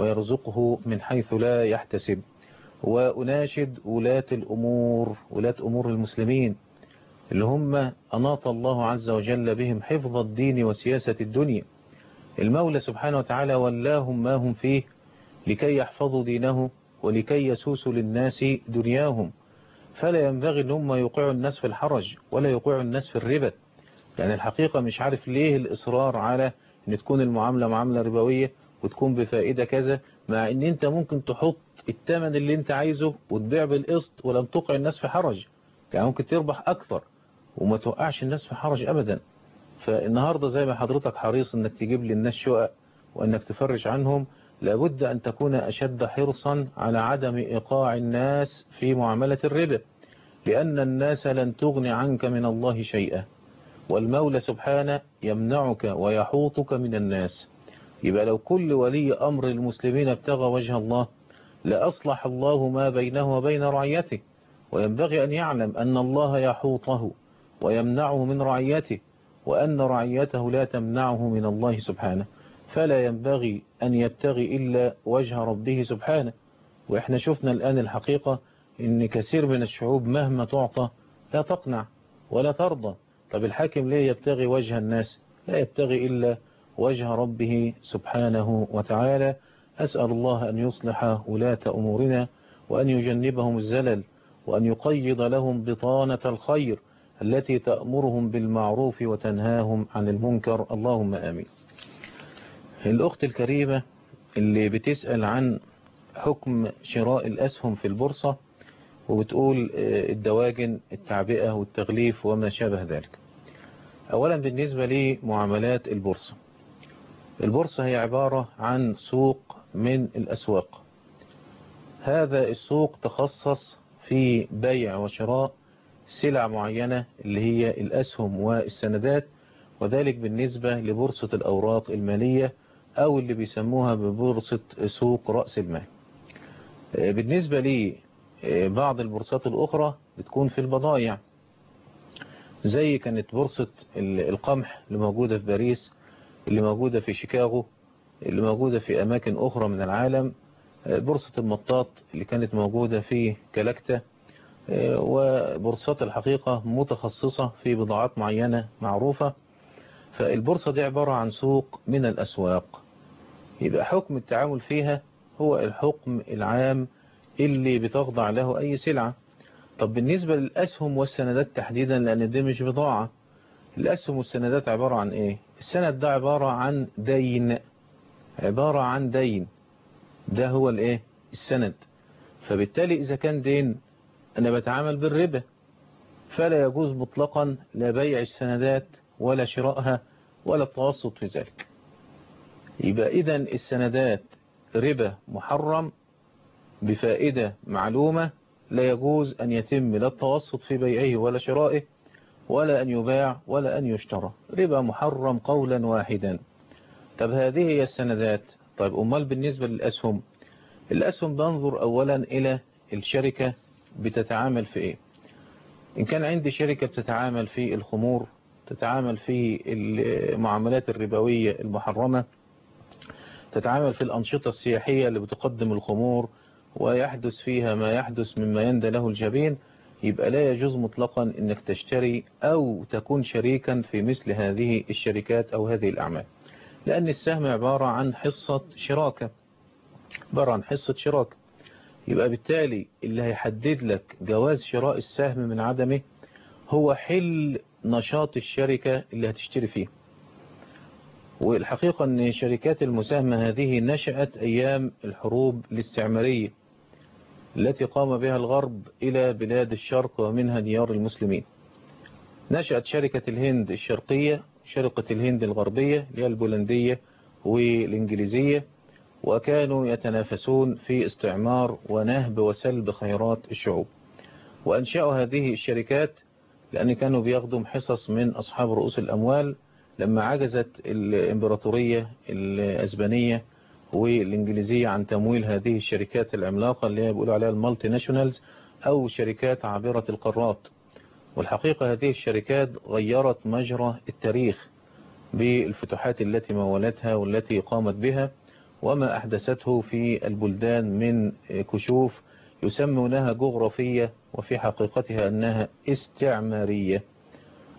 Speaker 2: ويرزقه من حيث لا يحتسب وأناشد ولاة الأمور ولاة أمور المسلمين اللي هم أناط الله عز وجل بهم حفظ الدين وسياسة الدنيا المولى سبحانه وتعالى ولاهم ما هم فيه لكي يحفظوا دينه ولكي يسوسوا للناس دنياهم فلا ينبغي ان هم يوقعوا الناس في الحرج ولا يوقعوا الناس في الربا يعني الحقيقة مش عارف ليه الإصرار على ان تكون المعاملة معاملة ربوية وتكون بفائدة كذا مع ان انت ممكن تحط الثمن اللي انت عايزه وتبيع بالقسط ولم توقع الناس في حرج يعني ممكن تربح اكثر وما توقعش الناس في حرج ابدا فالنهاردة زي ما حضرتك حريص انك تجيب للناس شقق وانك تفرج عنهم لابد ان تكون اشد حرصا على عدم ايقاع الناس في معاملة الربا لان الناس لن تغني عنك من الله شيئا والمولى سبحانه يمنعك ويحوطك من الناس يبقى لو كل ولي أمر المسلمين ابتغى وجه الله لأصلح الله ما بينه وبين رعيته وينبغي أن يعلم أن الله يحوطه ويمنعه من رعيته وأن رعيته لا تمنعه من الله سبحانه فلا ينبغي أن يبتغي إلا وجه ربه سبحانه وإحنا شفنا الآن الحقيقة إن كثير من الشعوب مهما تعطى لا تقنع ولا ترضى طب الحاكم ليه يبتغي وجه الناس لا يبتغي إلا وجه ربه سبحانه وتعالى أسأل الله أن يصلح ولاة أمورنا وأن يجنبهم الزلل وأن يقيض لهم بطانة الخير التي تأمرهم بالمعروف وتنهاهم عن المنكر اللهم آمين الأخت الكريمة اللي بتسأل عن حكم شراء الأسهم في البورصة وبتقول الدواجن التعبئة والتغليف وما شابه ذلك أولا بالنسبة لمعاملات البورصة البورصة هي عبارة عن سوق من الأسواق هذا السوق تخصص في بيع وشراء سلع معينة اللي هي الأسهم والسندات وذلك بالنسبة لبورصة الأوراق المالية أو اللي بيسموها ببورصة سوق رأس المال بالنسبة لي بعض البورصات الأخرى بتكون في البضائع زي كانت بورصة القمح اللي موجودة في باريس اللي موجودة في شيكاغو اللي موجودة في أماكن أخرى من العالم بورصة المطاط اللي كانت موجودة في كالكتا وبورصات الحقيقة متخصصة في بضاعات معينة معروفة فالبورصة دي عبارة عن سوق من الأسواق يبقى حكم التعامل فيها هو الحكم العام اللي بتخضع له أي سلعة طب بالنسبة للأسهم والسندات تحديدا لأن دي مش بضاعة الأسهم والسندات عبارة عن إيه السند ده عبارة عن دين عبارة عن دين ده هو الإيه السند فبالتالي إذا كان دين أنا بتعامل بالربا فلا يجوز مطلقا لا بيع السندات ولا شرائها ولا التوسط في ذلك يبقى إذا السندات ربا محرم بفائدة معلومة لا يجوز أن يتم لا التوسط في بيعه ولا شرائه ولا أن يباع ولا أن يشترى ربا محرم قولا واحدا طب هذه هي السندات طيب أمال بالنسبة للأسهم الأسهم بنظر أولا إلى الشركة بتتعامل في إيه إن كان عندي شركة بتتعامل في الخمور تتعامل في المعاملات الربوية المحرمة تتعامل في الأنشطة السياحية اللي بتقدم الخمور ويحدث فيها ما يحدث مما يندى له الجبين يبقى لا يجوز مطلقا انك تشتري او تكون شريكا في مثل هذه الشركات او هذه الاعمال لان السهم عبارة عن حصة شراكة عبارة عن حصة شراكة يبقى بالتالي اللي هيحدد لك جواز شراء السهم من عدمه هو حل نشاط الشركة اللي هتشتري فيه والحقيقة ان شركات المساهمة هذه نشأت ايام الحروب الاستعمارية التي قام بها الغرب إلى بلاد الشرق ومنها ديار المسلمين نشأت شركة الهند الشرقية شركة الهند الغربية اللي هي البولندية والإنجليزية وكانوا يتنافسون في استعمار ونهب وسلب خيرات الشعوب وأنشأوا هذه الشركات لأن كانوا بياخدوا حصص من أصحاب رؤوس الأموال لما عجزت الإمبراطورية الأسبانية والإنجليزية عن تمويل هذه الشركات العملاقة اللي هي بيقولوا عليها المالتي ناشونالز أو شركات عابرة القارات والحقيقة هذه الشركات غيرت مجرى التاريخ بالفتوحات التي مولتها والتي قامت بها وما أحدثته في البلدان من كشوف يسمونها جغرافية وفي حقيقتها أنها استعمارية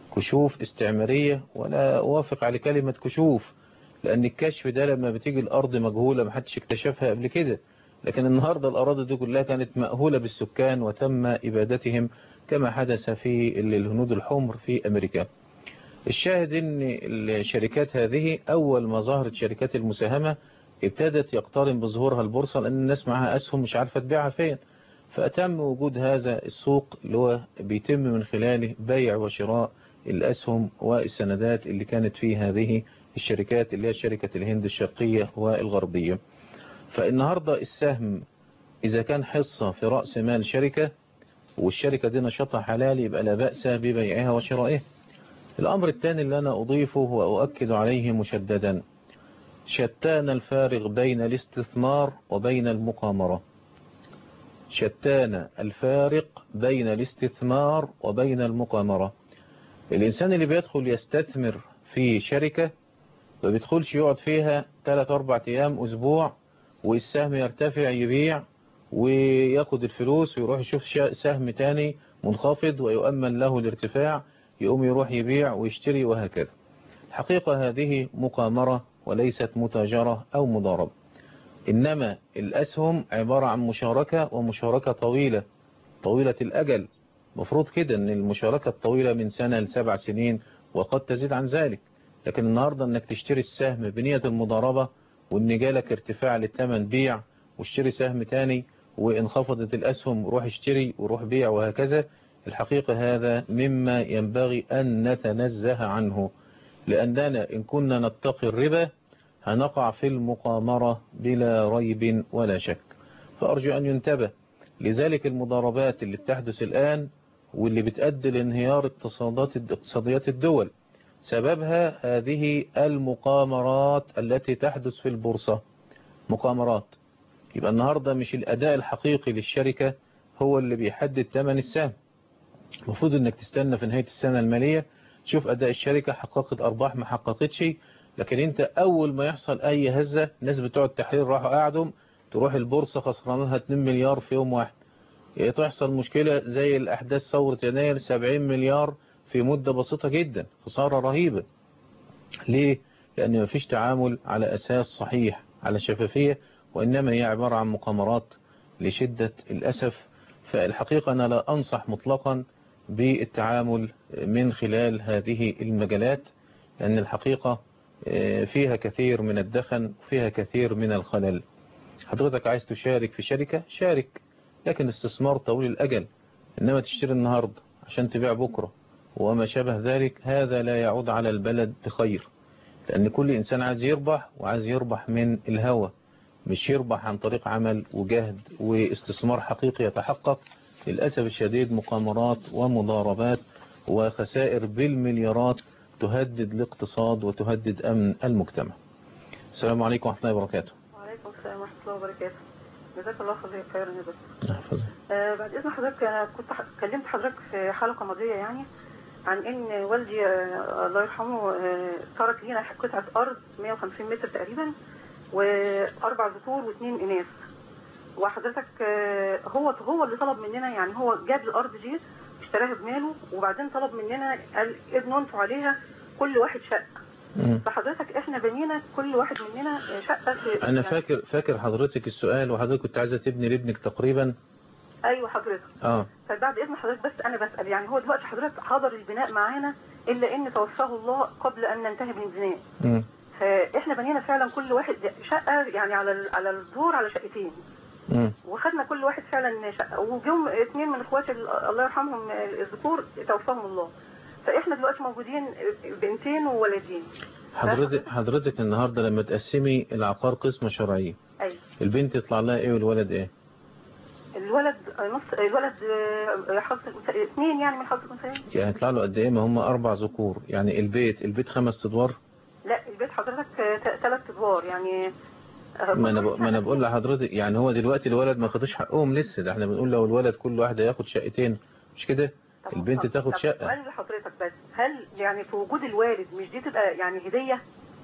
Speaker 2: كشوف استعمارية ولا أوافق على كلمة كشوف لأن الكشف ده لما بتيجي الأرض مجهولة محدش اكتشفها قبل كده لكن النهاردة الأراضي دي كلها كانت مأهولة بالسكان وتم إبادتهم كما حدث في الهنود الحمر في أمريكا الشاهد ان الشركات هذه أول ما ظهرت شركات المساهمة ابتدت يقترن بظهورها البورصة لأن الناس معها أسهم مش عارفة تبيعها فين فأتم وجود هذا السوق اللي هو بيتم من خلاله بيع وشراء الأسهم والسندات اللي كانت في هذه الشركات اللي هي شركة الهند الشرقية والغربية فالنهاردة السهم إذا كان حصة في رأس مال شركة والشركة دي نشاطها حلال يبقى لا بأس ببيعها وشرائها الأمر الثاني اللي أنا أضيفه وأؤكد عليه مشددا شتان الفارق بين الاستثمار وبين المقامرة شتان الفارق بين الاستثمار وبين المقامرة الإنسان اللي بيدخل يستثمر في شركة ما بيدخلش يقعد فيها 3-4 أيام أسبوع والسهم يرتفع يبيع وياخد الفلوس ويروح يشوف سهم تاني منخفض ويؤمن له الارتفاع يقوم يروح يبيع ويشتري وهكذا الحقيقة هذه مقامرة وليست متاجرة أو مضاربة إنما الأسهم عبارة عن مشاركة ومشاركة طويلة طويلة الأجل مفروض كده أن المشاركة الطويلة من سنة لسبع سنين وقد تزيد عن ذلك لكن النهاردة أنك تشتري السهم بنية المضاربة وأن جالك ارتفاع للثمن بيع واشتري سهم تاني وانخفضت الأسهم روح اشتري وروح بيع وهكذا الحقيقة هذا مما ينبغي أن نتنزه عنه لأننا إن كنا نتقي الربا هنقع في المقامرة بلا ريب ولا شك فأرجو أن ينتبه لذلك المضاربات اللي بتحدث الآن واللي بتؤدي لانهيار اقتصادات اقتصاديات الدول سببها هذه المقامرات التي تحدث في البورصة مقامرات يبقى النهاردة مش الأداء الحقيقي للشركة هو اللي بيحدد ثمن السهم المفروض انك تستنى في نهاية السنة المالية تشوف أداء الشركة حققت أرباح ما حققتش لكن انت أول ما يحصل أي هزة ناس بتوع التحرير راحوا قاعدهم تروح البورصة خسرانها 2 مليار في يوم واحد تحصل مشكلة زي الأحداث ثورة يناير 70 مليار في مدة بسيطة جدا خسارة رهيبة ليه؟ لأن مفيش تعامل على أساس صحيح على شفافية وإنما هي عبارة عن مقامرات لشدة الأسف فالحقيقة أنا لا أنصح مطلقا بالتعامل من خلال هذه المجالات لأن الحقيقة فيها كثير من الدخن وفيها كثير من الخلل حضرتك عايز تشارك في شركة شارك لكن استثمار طويل الأجل إنما تشتري النهاردة عشان تبيع بكرة وما شابه ذلك هذا لا يعود على البلد بخير لأن كل إنسان عايز يربح وعايز يربح من الهوى مش يربح عن طريق عمل وجهد واستثمار حقيقي يتحقق للأسف الشديد مقامرات ومضاربات وخسائر بالمليارات تهدد الاقتصاد وتهدد أمن المجتمع السلام عليكم ورحمة الله وبركاته
Speaker 12: وعليكم السلام ورحمة الله وبركاته جزاك الله خير خيرا يا دكتور
Speaker 2: أحفظ.
Speaker 12: آه بعد إذن حضرتك أنا كنت ح- كلمت حضرتك في حلقة ماضية يعني عن إن والدي آه الله يرحمه آه ترك لينا قطعة أرض 150 متر تقريبا وأربع ذكور واثنين إناث وحضرتك آه هو هو اللي طلب مننا يعني هو جاب الأرض دي اشتراها بماله وبعدين طلب مننا قال ابنوا انتوا عليها كل واحد شقة
Speaker 2: مم.
Speaker 12: فحضرتك احنا بنينا كل واحد مننا شقة في
Speaker 2: أنا فاكر فاكر حضرتك السؤال وحضرتك كنت عايزة تبني لابنك تقريبا
Speaker 12: ايوه حضرتك
Speaker 2: اه
Speaker 12: فبعد اذن حضرتك بس انا بسال يعني هو دلوقتي حضرتك حضر البناء معانا الا ان توفاه الله قبل ان ننتهي من البناء
Speaker 2: مم.
Speaker 12: فاحنا بنينا فعلا كل واحد شقه يعني على ال- على الدور على شقتين
Speaker 2: مم.
Speaker 12: وخدنا كل واحد فعلا شقه وجم اثنين من اخواتي ال- الله يرحمهم الذكور توفاهم الله فاحنا دلوقتي موجودين بنتين وولدين
Speaker 2: حضرتك حضرتك النهاردة لما تقسمي العقار قسمة شرعية
Speaker 12: ايوه
Speaker 2: البنت يطلع لها ايه والولد ايه
Speaker 12: الولد نص الولد حظ اثنين يعني من حظ الانثيين
Speaker 2: يعني يطلع له قد ايه ما هم اربع ذكور يعني البيت البيت خمس ادوار
Speaker 12: لا البيت حضرتك ثلاث ادوار يعني
Speaker 2: ما انا بق- ما انا بقول لحضرتك يعني هو دلوقتي الولد ما خدوش حقهم لسه ده احنا بنقول لو الولد كل واحد هياخد شقتين مش كده البنت تاخد
Speaker 12: طب
Speaker 2: شقة
Speaker 12: سؤال لحضرتك بس هل يعني في وجود الوالد مش دي تبقى يعني هدية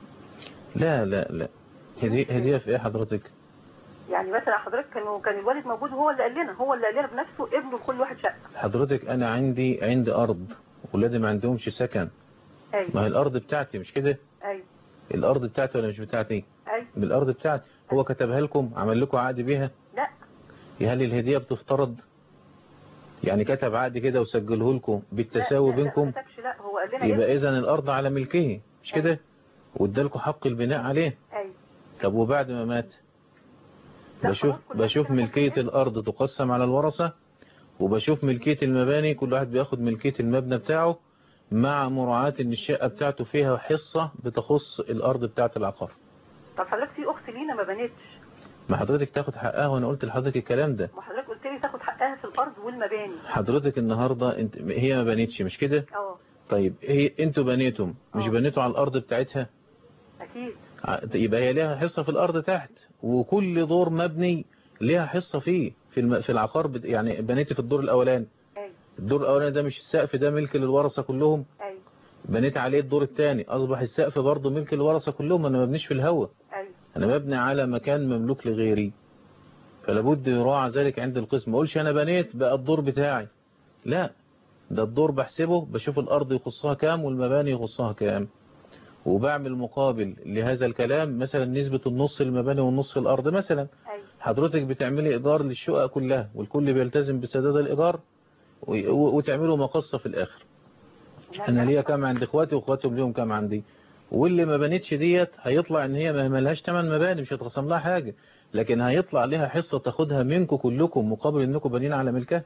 Speaker 2: لا لا لا هدية هدية في ايه حضرتك
Speaker 12: يعني مثلا حضرتك كانوا كان الوالد موجود وهو اللي قال لنا هو اللي قال لنا بنفسه ابنه لكل واحد شقة
Speaker 2: حضرتك انا عندي عندي ارض ولادي ما عندهمش سكن
Speaker 12: ايوه
Speaker 2: ما هي الارض بتاعتي مش كده
Speaker 12: ايوه
Speaker 2: الارض بتاعتي ولا مش بتاعتي
Speaker 12: ايوه
Speaker 2: بالارض بتاعتي هو كتبها لكم عمل لكم عقد بيها
Speaker 12: لا
Speaker 2: هل الهدية بتفترض يعني كتب عقد كده وسجله لكم بالتساوي
Speaker 12: لا لا
Speaker 2: بينكم
Speaker 12: ما كتبش لا هو قال لنا
Speaker 2: يبقى
Speaker 12: إيه؟
Speaker 2: اذا الارض على ملكه مش كده وادالكم حق البناء عليه
Speaker 12: ايوه
Speaker 2: طب وبعد ما مات
Speaker 12: لا،
Speaker 2: بشوف
Speaker 12: خلاص كلها
Speaker 2: بشوف
Speaker 12: كده
Speaker 2: ملكية
Speaker 12: حقيقية.
Speaker 2: الارض تقسم على الورثة وبشوف ملكية المباني كل واحد بياخد ملكية المبنى بتاعه مع مراعاة ان الشقة بتاعته فيها حصة بتخص الارض بتاعة العقار
Speaker 12: طب حضرتك في اخت لينا ما بنتش
Speaker 2: ما حضرتك تاخد حقها وانا قلت لحضرتك الكلام ده
Speaker 12: ما حضرتك قلت لي تاخد حقها في الارض والمباني
Speaker 2: حضرتك النهاردة انت هي ما بنتش مش كده
Speaker 12: اه
Speaker 2: طيب هي انتوا بنيتم مش
Speaker 12: آه.
Speaker 2: بنيتوا على الارض بتاعتها
Speaker 12: اكيد
Speaker 2: ع- يبقى هي ليها حصة في الارض تحت وكل دور مبني ليها حصة فيه في الم... في العقار بت... يعني بنيتي في الدور الاولاني
Speaker 12: ايوه
Speaker 2: الدور الاولاني ده مش السقف ده ملك للورثة كلهم
Speaker 12: ايوه
Speaker 2: بنيت عليه الدور الثاني اصبح السقف برضه ملك للورثة كلهم انا ما ببنيش في الهواء
Speaker 12: ايوه
Speaker 2: انا مبني على مكان مملوك لغيري فلابد يراعى ذلك عند القسم ما اقولش انا بنيت بقى الدور بتاعي لا ده الدور بحسبه بشوف الارض يخصها كام والمباني يخصها كام وبعمل مقابل لهذا الكلام مثلا نسبة النص المباني والنص الارض مثلا
Speaker 12: ايوه
Speaker 2: حضرتك بتعملي ايجار للشقق كلها والكل بيلتزم بسداد الايجار و- و- وتعملوا مقصة في الاخر انا ليا كام عند اخواتي واخواتهم ليهم كام عندي واللي ما بنتش ديت هيطلع ان هي ما ملهاش تمن مباني مش هتقسم لها حاجة لكن هيطلع لها حصة تاخدها منكم كلكم مقابل انكم بانين على ملكها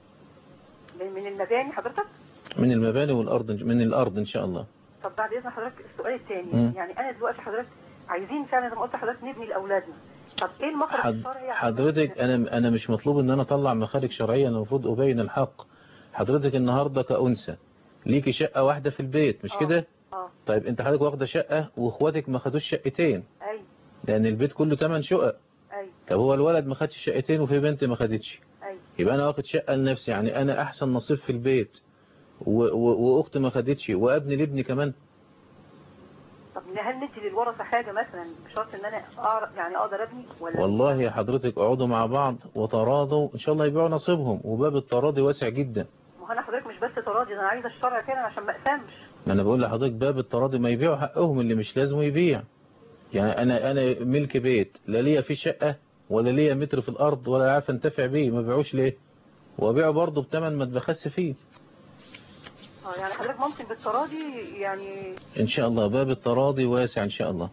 Speaker 12: من من المباني حضرتك
Speaker 2: من المباني والارض من الارض ان شاء الله
Speaker 12: طب بعد اذن حضرتك السؤال الثاني
Speaker 2: مم.
Speaker 12: يعني انا دلوقتي حضرتك عايزين فعلا زي ما قلت لحضرتك نبني لاولادنا طب ايه المخرج
Speaker 2: حد
Speaker 12: الشرعي عشان-
Speaker 2: حضرتك انا انا مش مطلوب ان انا اطلع مخارج شرعيه انا المفروض ابين الحق حضرتك النهارده كأنثى ليكي شقه واحده في البيت مش
Speaker 12: آه.
Speaker 2: كده
Speaker 12: اه
Speaker 2: طيب انت حضرتك واخده شقه واخواتك ما خدوش شقتين
Speaker 12: ايوه
Speaker 2: لان البيت كله 8 شقق
Speaker 12: ايوه
Speaker 2: طب هو الولد ما خدش شقتين وفي بنت ما خدتش
Speaker 12: ايوه
Speaker 2: يبقى انا واخد شقه لنفسي يعني انا احسن نصيب في البيت و... و... واختي ما خدتش وابني لابني كمان
Speaker 12: طب هل ندي للورثه حاجه مثلا بشرط ان انا اعرف يعني اقدر ابني ولا
Speaker 2: والله يا حضرتك اقعدوا مع بعض وتراضوا ان شاء الله يبيعوا نصيبهم وباب التراضي واسع جدا
Speaker 12: ما هو انا حضرتك مش بس تراضي ده انا عايزه الشرع فعلا عشان ما اقسمش
Speaker 2: ما انا بقول لحضرتك باب التراضي ما يبيعوا حقهم اللي مش لازم يبيع يعني انا انا ملك بيت لا ليا فيه شقه ولا ليا متر في الارض ولا عارف انتفع بيه ما بيعوش ليه وابيعه برضه بثمن ما اتبخس فيه
Speaker 12: اه يعني حضرتك ممكن بالتراضي يعني
Speaker 2: ان شاء الله باب التراضي واسع ان شاء الله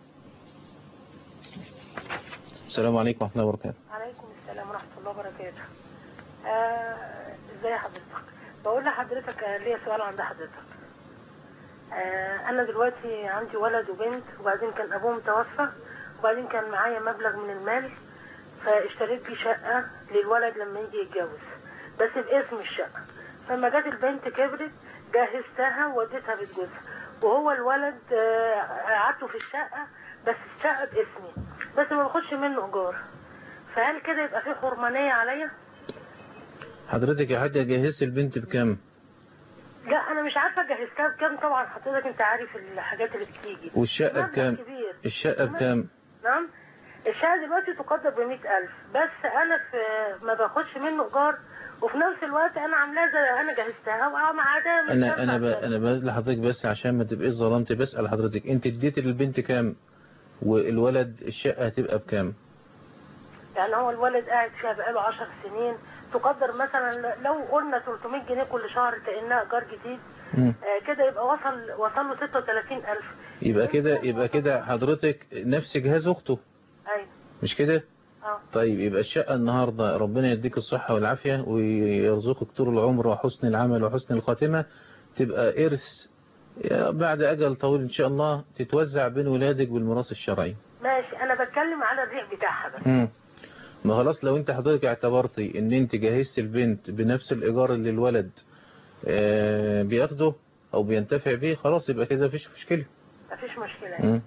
Speaker 2: السلام عليكم ورحمه الله وبركاته
Speaker 10: عليكم السلام ورحمة الله وبركاته آه، ازاي حضرتك بقول لحضرتك آه، ليا سؤال عند حضرتك آه، انا دلوقتي عندي ولد وبنت وبعدين كان ابوهم توفى وبعدين كان معايا مبلغ من المال فاشتريت بيه شقة للولد لما يجي يتجوز بس باسم الشقة فلما جت البنت كبرت جهزتها ووديتها بيت جوزها وهو الولد آه، قعدته في الشقة بس الشقة باسمي بس ما باخدش منه ايجار فهل كده يبقى في حرمانية عليا؟
Speaker 2: حضرتك يا حاجه جهزت البنت بكام
Speaker 10: لا انا مش عارفه جهزتها بكام طبعا حضرتك انت عارف الحاجات اللي بتيجي
Speaker 2: والشقه
Speaker 10: مبلغ
Speaker 2: بكام
Speaker 10: كبير
Speaker 2: الشقه بكام
Speaker 10: نعم الشقه دلوقتي تقدر ب ألف بس انا في ما باخدش منه ايجار وفي نفس الوقت انا عاملاها زي انا جهزتها ومع ده
Speaker 2: انا انا ب... انا بسال حضرتك بس عشان ما تبقيش ظلمت بسال حضرتك انت اديتي للبنت كام والولد الشقه هتبقى بكام
Speaker 10: يعني هو الولد قاعد فيها بقاله 10 سنين تقدر مثلا لو قلنا 300 جنيه كل شهر كانها ايجار جديد
Speaker 2: مم.
Speaker 10: آه، كده يبقى وصل وصل له 36000
Speaker 2: يبقى كده يبقى كده حضرتك نفس جهاز اخته
Speaker 10: ايوه
Speaker 2: مش كده
Speaker 10: اه
Speaker 2: طيب يبقى الشقة النهاردة ربنا يديك الصحة والعافية ويرزقك طول العمر وحسن العمل وحسن الخاتمة تبقى إرث بعد أجل طويل إن شاء الله تتوزع بين ولادك بالميراث الشرعي
Speaker 10: ماشي انا بتكلم على الريع بتاعها بس
Speaker 2: مم. ما خلاص لو انت حضرتك اعتبرتي ان انت جهزت البنت بنفس الايجار اللي الولد آه، بياخده او بينتفع بيه خلاص يبقى كده مفيش مشكلة
Speaker 10: مفيش مشكله
Speaker 2: مم.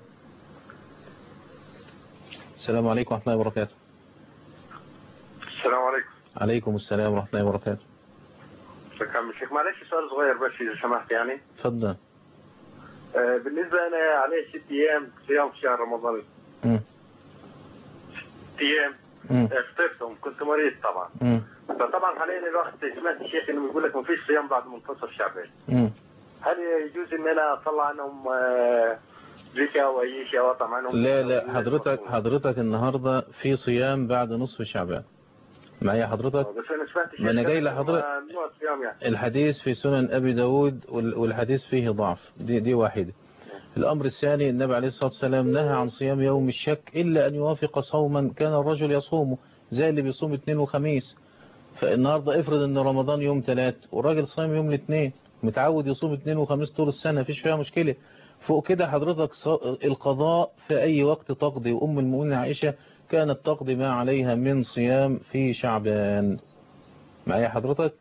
Speaker 2: السلام عليكم ورحمة الله وبركاته
Speaker 8: السلام عليكم
Speaker 2: عليكم السلام ورحمة الله وبركاته
Speaker 8: ازيك يا عم الشيخ معلش سؤال صغير بس اذا سمحت يعني
Speaker 2: اتفضل
Speaker 8: آه، بالنسبه انا عليه ست ايام صيام في شهر رمضان
Speaker 2: مم.
Speaker 8: ست ايام
Speaker 2: مم.
Speaker 8: آه، فطرتهم كنت مريض طبعا
Speaker 2: مم.
Speaker 13: فطبعا حاليا الوقت سمعت الشيخ انه بيقول لك ما فيش صيام بعد منتصف شعبان
Speaker 2: مم.
Speaker 13: هل يجوز ان انا اطلع عنهم آه، زكاة او اي شيء او اطعم عنهم
Speaker 2: لا لا حضرتك حضرتك النهاردة في صيام بعد نصف شعبان معايا حضرتك
Speaker 13: بس انا سمعت الشيخ
Speaker 2: ما أنا جاي
Speaker 13: قال
Speaker 2: لحضرتك.
Speaker 13: إنه ممنوع الصيام يعني
Speaker 2: الحديث في سنن أبي داود وال- والحديث فيه ضعف دي, دي واحدة الأمر الثاني النبي عليه الصلاة والسلام نهى عن صيام يوم الشك إلا أن يوافق صوما كان الرجل يصومه زي اللي بيصوم اثنين وخميس فالنهاردة افرض ان رمضان يوم ثلاث والراجل صايم يوم الاثنين متعود يصوم اثنين وخميس طول السنة مفيش فيها مشكلة فوق كده حضرتك ص- القضاء في أي وقت تقضي وأم المؤمنين عائشة كانت تقضي ما عليها من صيام في شعبان معايا حضرتك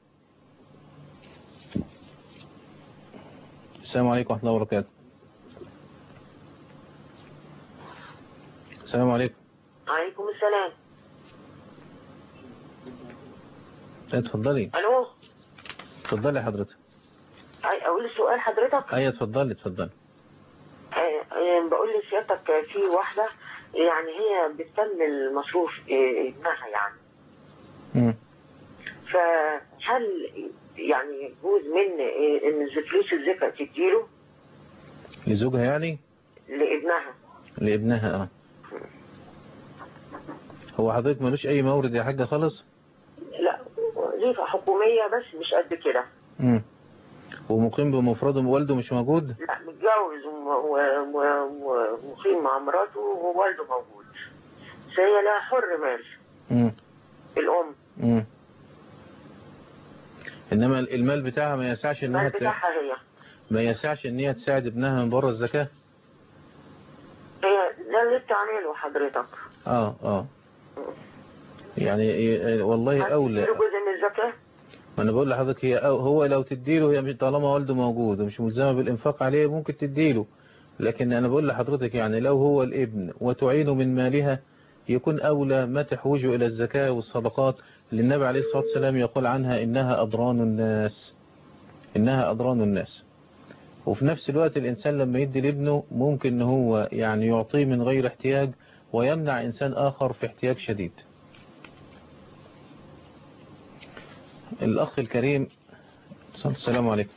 Speaker 2: السلام عليكم ورحمة الله وبركاته السلام عليكم
Speaker 14: عليكم السلام
Speaker 2: اتفضلي
Speaker 14: الو
Speaker 2: اتفضلي حضرتك
Speaker 14: عاي- اقول سؤال حضرتك
Speaker 2: ايوه اتفضلي اتفضلي
Speaker 14: آه، آه، بقول لسيادتك آه، في واحده يعني هي بتتم المصروف آه، ابنها يعني
Speaker 2: مم.
Speaker 14: فهل يعني يجوز من آه، ان فلوس الزكاه تديله
Speaker 2: لزوجها يعني
Speaker 14: لابنها
Speaker 2: لابنها اه هو حضرتك ملوش اي مورد يا حاجة خالص
Speaker 14: لا وظيفه حكوميه بس مش قد كده
Speaker 2: مم. ومقيم بمفرده والده مش موجود
Speaker 14: لا متجوز وم- و- و- ومقيم مع مراته ووالده موجود بس هي لها حر مال
Speaker 2: مم.
Speaker 14: الام
Speaker 2: مم. انما المال بتاعها ما يسعش انها
Speaker 14: المال
Speaker 2: ت...
Speaker 14: بتاعها هي
Speaker 2: ما يسعش ان هي تساعد ابنها من بره الزكاة
Speaker 14: هي ده اللي بتعمله حضرتك
Speaker 2: اه اه يعني إيه- والله اولى
Speaker 14: تديله جزء من الزكاه
Speaker 2: ما انا بقول لحضرتك هي أو هو لو تديله هي مش طالما والده موجود ومش ملزمه بالانفاق عليه ممكن تديله لكن انا بقول لحضرتك يعني لو هو الابن وتعينه من مالها يكون اولى ما تحوجه الى الزكاه والصدقات اللي النبي عليه الصلاه والسلام يقول عنها انها اضران الناس انها اضران الناس وفي نفس الوقت الانسان لما يدي لابنه ممكن ان هو يعني يعطيه من غير احتياج ويمنع انسان اخر في احتياج شديد الأخ الكريم السلام عليكم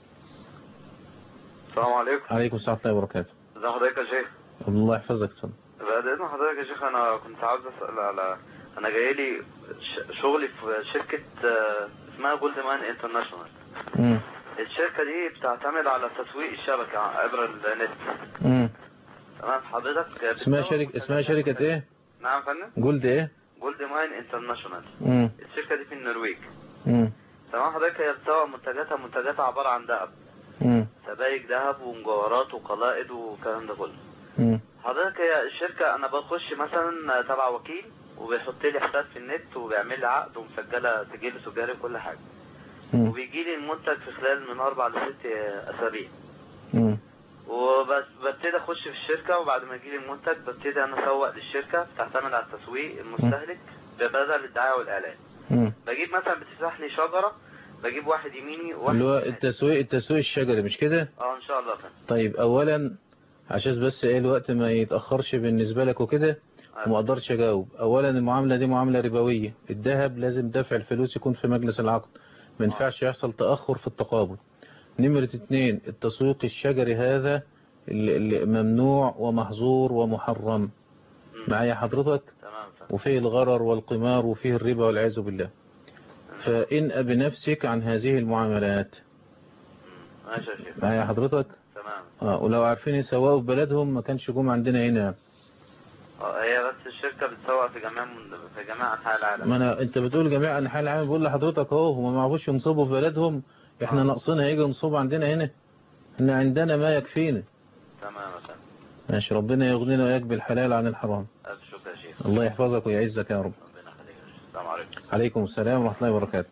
Speaker 15: السلام عليكم
Speaker 2: عليكم السلام ورحمة الله وبركاته
Speaker 15: ازي حضرتك يا شيخ
Speaker 2: الله يحفظك اتفضل
Speaker 15: بعد اذن حضرتك يا شيخ انا كنت عاوز اسال على انا جاي لي ش- شغلي في شركه آه، اسمها جولد مان انترناشونال
Speaker 2: مم.
Speaker 15: الشركه دي بتعتمد على تسويق الشبكه عبر النت
Speaker 2: مم.
Speaker 15: تمام حضرتك
Speaker 2: اسمها شركة اسمها شركة ايه
Speaker 15: نعم يا فندم
Speaker 2: جولد ايه
Speaker 15: جولد مان انترناشونال
Speaker 2: مم.
Speaker 15: الشركه دي في النرويج
Speaker 2: مم.
Speaker 15: تمام حضرتك هي بتسوق منتجاتها منتجاتها عباره عن ذهب
Speaker 2: مم.
Speaker 15: سبائك ذهب ومجوهرات وقلائد والكلام ده كله
Speaker 2: مم.
Speaker 15: حضرتك هي الشركة أنا بخش مثلا تبع وكيل وبيحط لي حساب في النت وبيعمل لي عقد ومسجلة سجل تجاري وكل حاجة
Speaker 2: مم.
Speaker 15: وبيجي لي المنتج في خلال من أربع لست أسابيع
Speaker 2: مم.
Speaker 15: وبس ببتدي أخش في الشركة وبعد ما يجي لي المنتج ببتدي أنا أسوق للشركة بتعتمد على التسويق المستهلك ببدل الدعاية والإعلان
Speaker 2: مم.
Speaker 15: بجيب مثلا بتفتح لي شجرة بجيب واحد يميني وواحد
Speaker 2: اللي هو التسويق التسويق الشجري مش كده
Speaker 15: اه إن شاء الله فندم
Speaker 2: طيب اولا عشان بس ايه الوقت ما يتأخرش بالنسبة لك وكده وما اقدرش اجاوب اولا المعاملة دي معاملة ربوية الذهب لازم دفع الفلوس يكون في مجلس العقد ما ينفعش يحصل تأخر في التقابل نمرة اتنين التسويق الشجري هذا اللي اللي ممنوع ومحظور ومحرم معايا حضرتك وفيه الغرر والقمار وفيه الربا والعياذ بالله فإن بنفسك عن هذه المعاملات
Speaker 15: ماشي يا شيخ
Speaker 2: معايا حضرتك
Speaker 15: تمام
Speaker 2: اه ولو عارفين يسوقوا في بلدهم ما كانش جم عندنا هنا
Speaker 15: اه هي بس الشركة بتسوق في جميع في جميع أنحاء العالم
Speaker 2: ما انا انت بتقول جميع انحاء العالم بقول لحضرتك اهو هم ما يعرفوش ينصبوا في بلدهم احنا ناقصين هيجي ينصبوا عندنا هنا احنا عندنا ما يكفينا
Speaker 15: تمام يا فندم
Speaker 2: ماشي ربنا يغنينا وياك بالحلال عن الحرام
Speaker 15: ألف شكر يا شيخ
Speaker 2: الله يحفظك ويعزك يا رب
Speaker 15: السلام عليكم
Speaker 2: عليكم السلام ورحمة الله وبركاته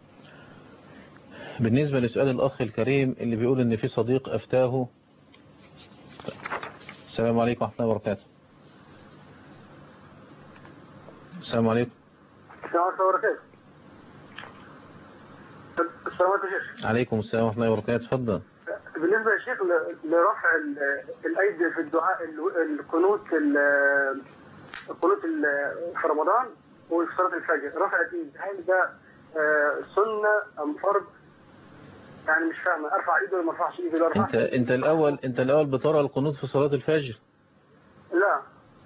Speaker 2: بالنسبة لسؤال الأخ الكريم اللي بيقول إن في صديق أفتاه السلام عليكم ورحمة الله وبركاته السلام عليكم
Speaker 13: السلام عليكم وبركاته السلام عليكم يا شيخ
Speaker 2: عليكم السلام ورحمة الله وبركاته اتفضل
Speaker 13: بالنسبة يا شيخ ل- لرفع ال- الأيدي في الدعاء ال- القنوت ال- القنوت ال- في رمضان وفي صلاة الفجر رفع الإيد هل ده آه، سنة أم فرض يعني مش فاهمة أرفع إيدي ولا ما أرفعش إيدي ولا أرفع
Speaker 2: انت انت الاول انت الاول بترى القنوت في صلاة الفجر
Speaker 13: لا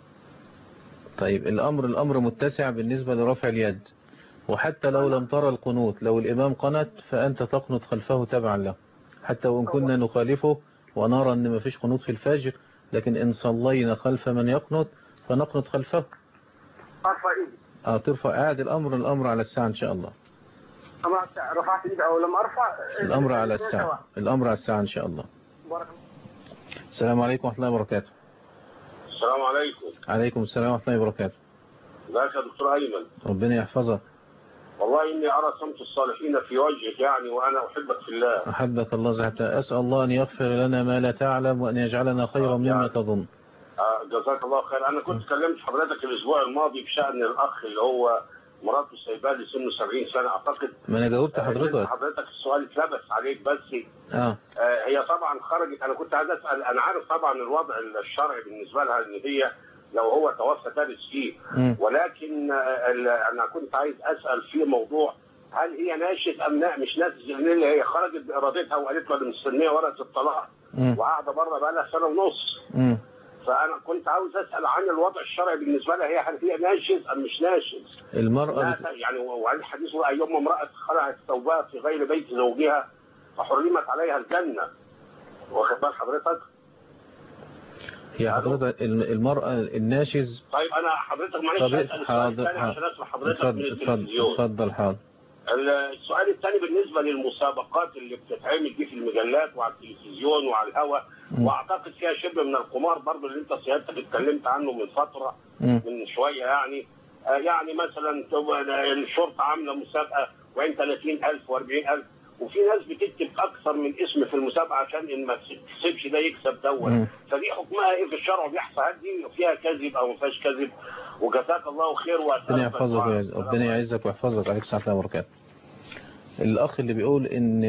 Speaker 2: طيب الامر الامر متسع بالنسبة لرفع اليد وحتى لو لم ترى القنوت لو الامام قنت فانت تقنط خلفه تبعا له حتى وان كنا نخالفه ونرى ان ما فيش قنوت في الفجر لكن ان صلينا خلف من يقنط فنقنط خلفه
Speaker 13: أرفع إيدي
Speaker 2: اه ترفع قاعد الامر الامر على الساعة ان شاء الله
Speaker 13: أما رفعت إيدي أو لما أرفع
Speaker 2: الامر على الساعة الامر على الساعة ان شاء الله
Speaker 13: بارك
Speaker 2: السلام عليكم ورحمة الله وبركاته
Speaker 16: السلام عليكم
Speaker 2: عليكم السلام ورحمة الله وبركاته
Speaker 16: ازيك يا دكتور ايمن
Speaker 2: ربنا يحفظك
Speaker 16: والله اني ارى سمت الصالحين في وجهك يعني وانا احبك في الله
Speaker 2: أحبك الله زعت أسأل الله أن يغفر لنا ما لا تعلم وأن يجعلنا خيرا مما تظن
Speaker 16: آه، جزاك الله خير انا كنت كلمت حضرتك الاسبوع الماضي بشان الاخ اللي هو مراته سايباه لي سنه 70 سنه اعتقد
Speaker 2: ما أنا جاوبت
Speaker 16: آه،
Speaker 2: حضرتك
Speaker 16: حضرتك السؤال اتلبس عليك بس
Speaker 2: آه
Speaker 16: آه، هي طبعا خرجت انا كنت عايز اسال انا عارف طبعا الوضع الشرعي بالنسبه لها ان هي لو هو توفى ترث فيه
Speaker 2: مم.
Speaker 16: ولكن آه، ال- انا كنت عايز اسال في موضوع هل هي ناشز ام لا مش ناشز لان اللي هي خرجت بارادتها وقالت له انا مستنيه ورقه الطلاق
Speaker 2: مم.
Speaker 16: وقاعده بره بقى لها سنه ونص
Speaker 2: مم.
Speaker 16: فانا كنت عاوز اسال عن الوضع الشرعي بالنسبه لها هي هل هي ناشز ام مش ناشز؟
Speaker 2: المرأة
Speaker 16: لا
Speaker 2: بت...
Speaker 16: ت- يعني وعن الحديث هو ايام امراه خلعت ثوبها في غير بيت زوجها فحرمت عليها الجنه واخد بال حضرتك؟
Speaker 2: هي حضرتك الم- المرأة الناشز
Speaker 16: طيب انا حضرتك معلش
Speaker 2: طب
Speaker 16: هسال السؤال
Speaker 2: حاضر
Speaker 16: الثاني عشان
Speaker 2: حاضر.
Speaker 16: اسمع حضرتك من
Speaker 2: اتفضل اتفضل
Speaker 16: التلفزيون
Speaker 2: اتفضل حاضر
Speaker 16: السؤال الثاني بالنسبه للمسابقات اللي بتتعمل دي في المجلات وعلى التلفزيون وعلى الهواء واعتقد فيها شبه من القمار برضه اللي انت سيادتك اتكلمت عنه من فتره
Speaker 2: مم.
Speaker 16: من شويه يعني آه، يعني مثلا تبقى الشرطه عامله مسابقه وين 30000 و40000 وفي ناس بتكتب اكثر من اسم في المسابقه عشان ان ما تكسبش ده يكسب دوت
Speaker 2: مم.
Speaker 16: فدي حكمها ايه في الشرع وبيحصل هل دي فيها كذب او ما فيهاش كذب وجزاك الله خير
Speaker 2: ربنا
Speaker 16: واسالك
Speaker 2: يحفظك ويعز- ربنا يعزك ويحفظك عليك السلام الله وبركاته الأخ اللي بيقول إن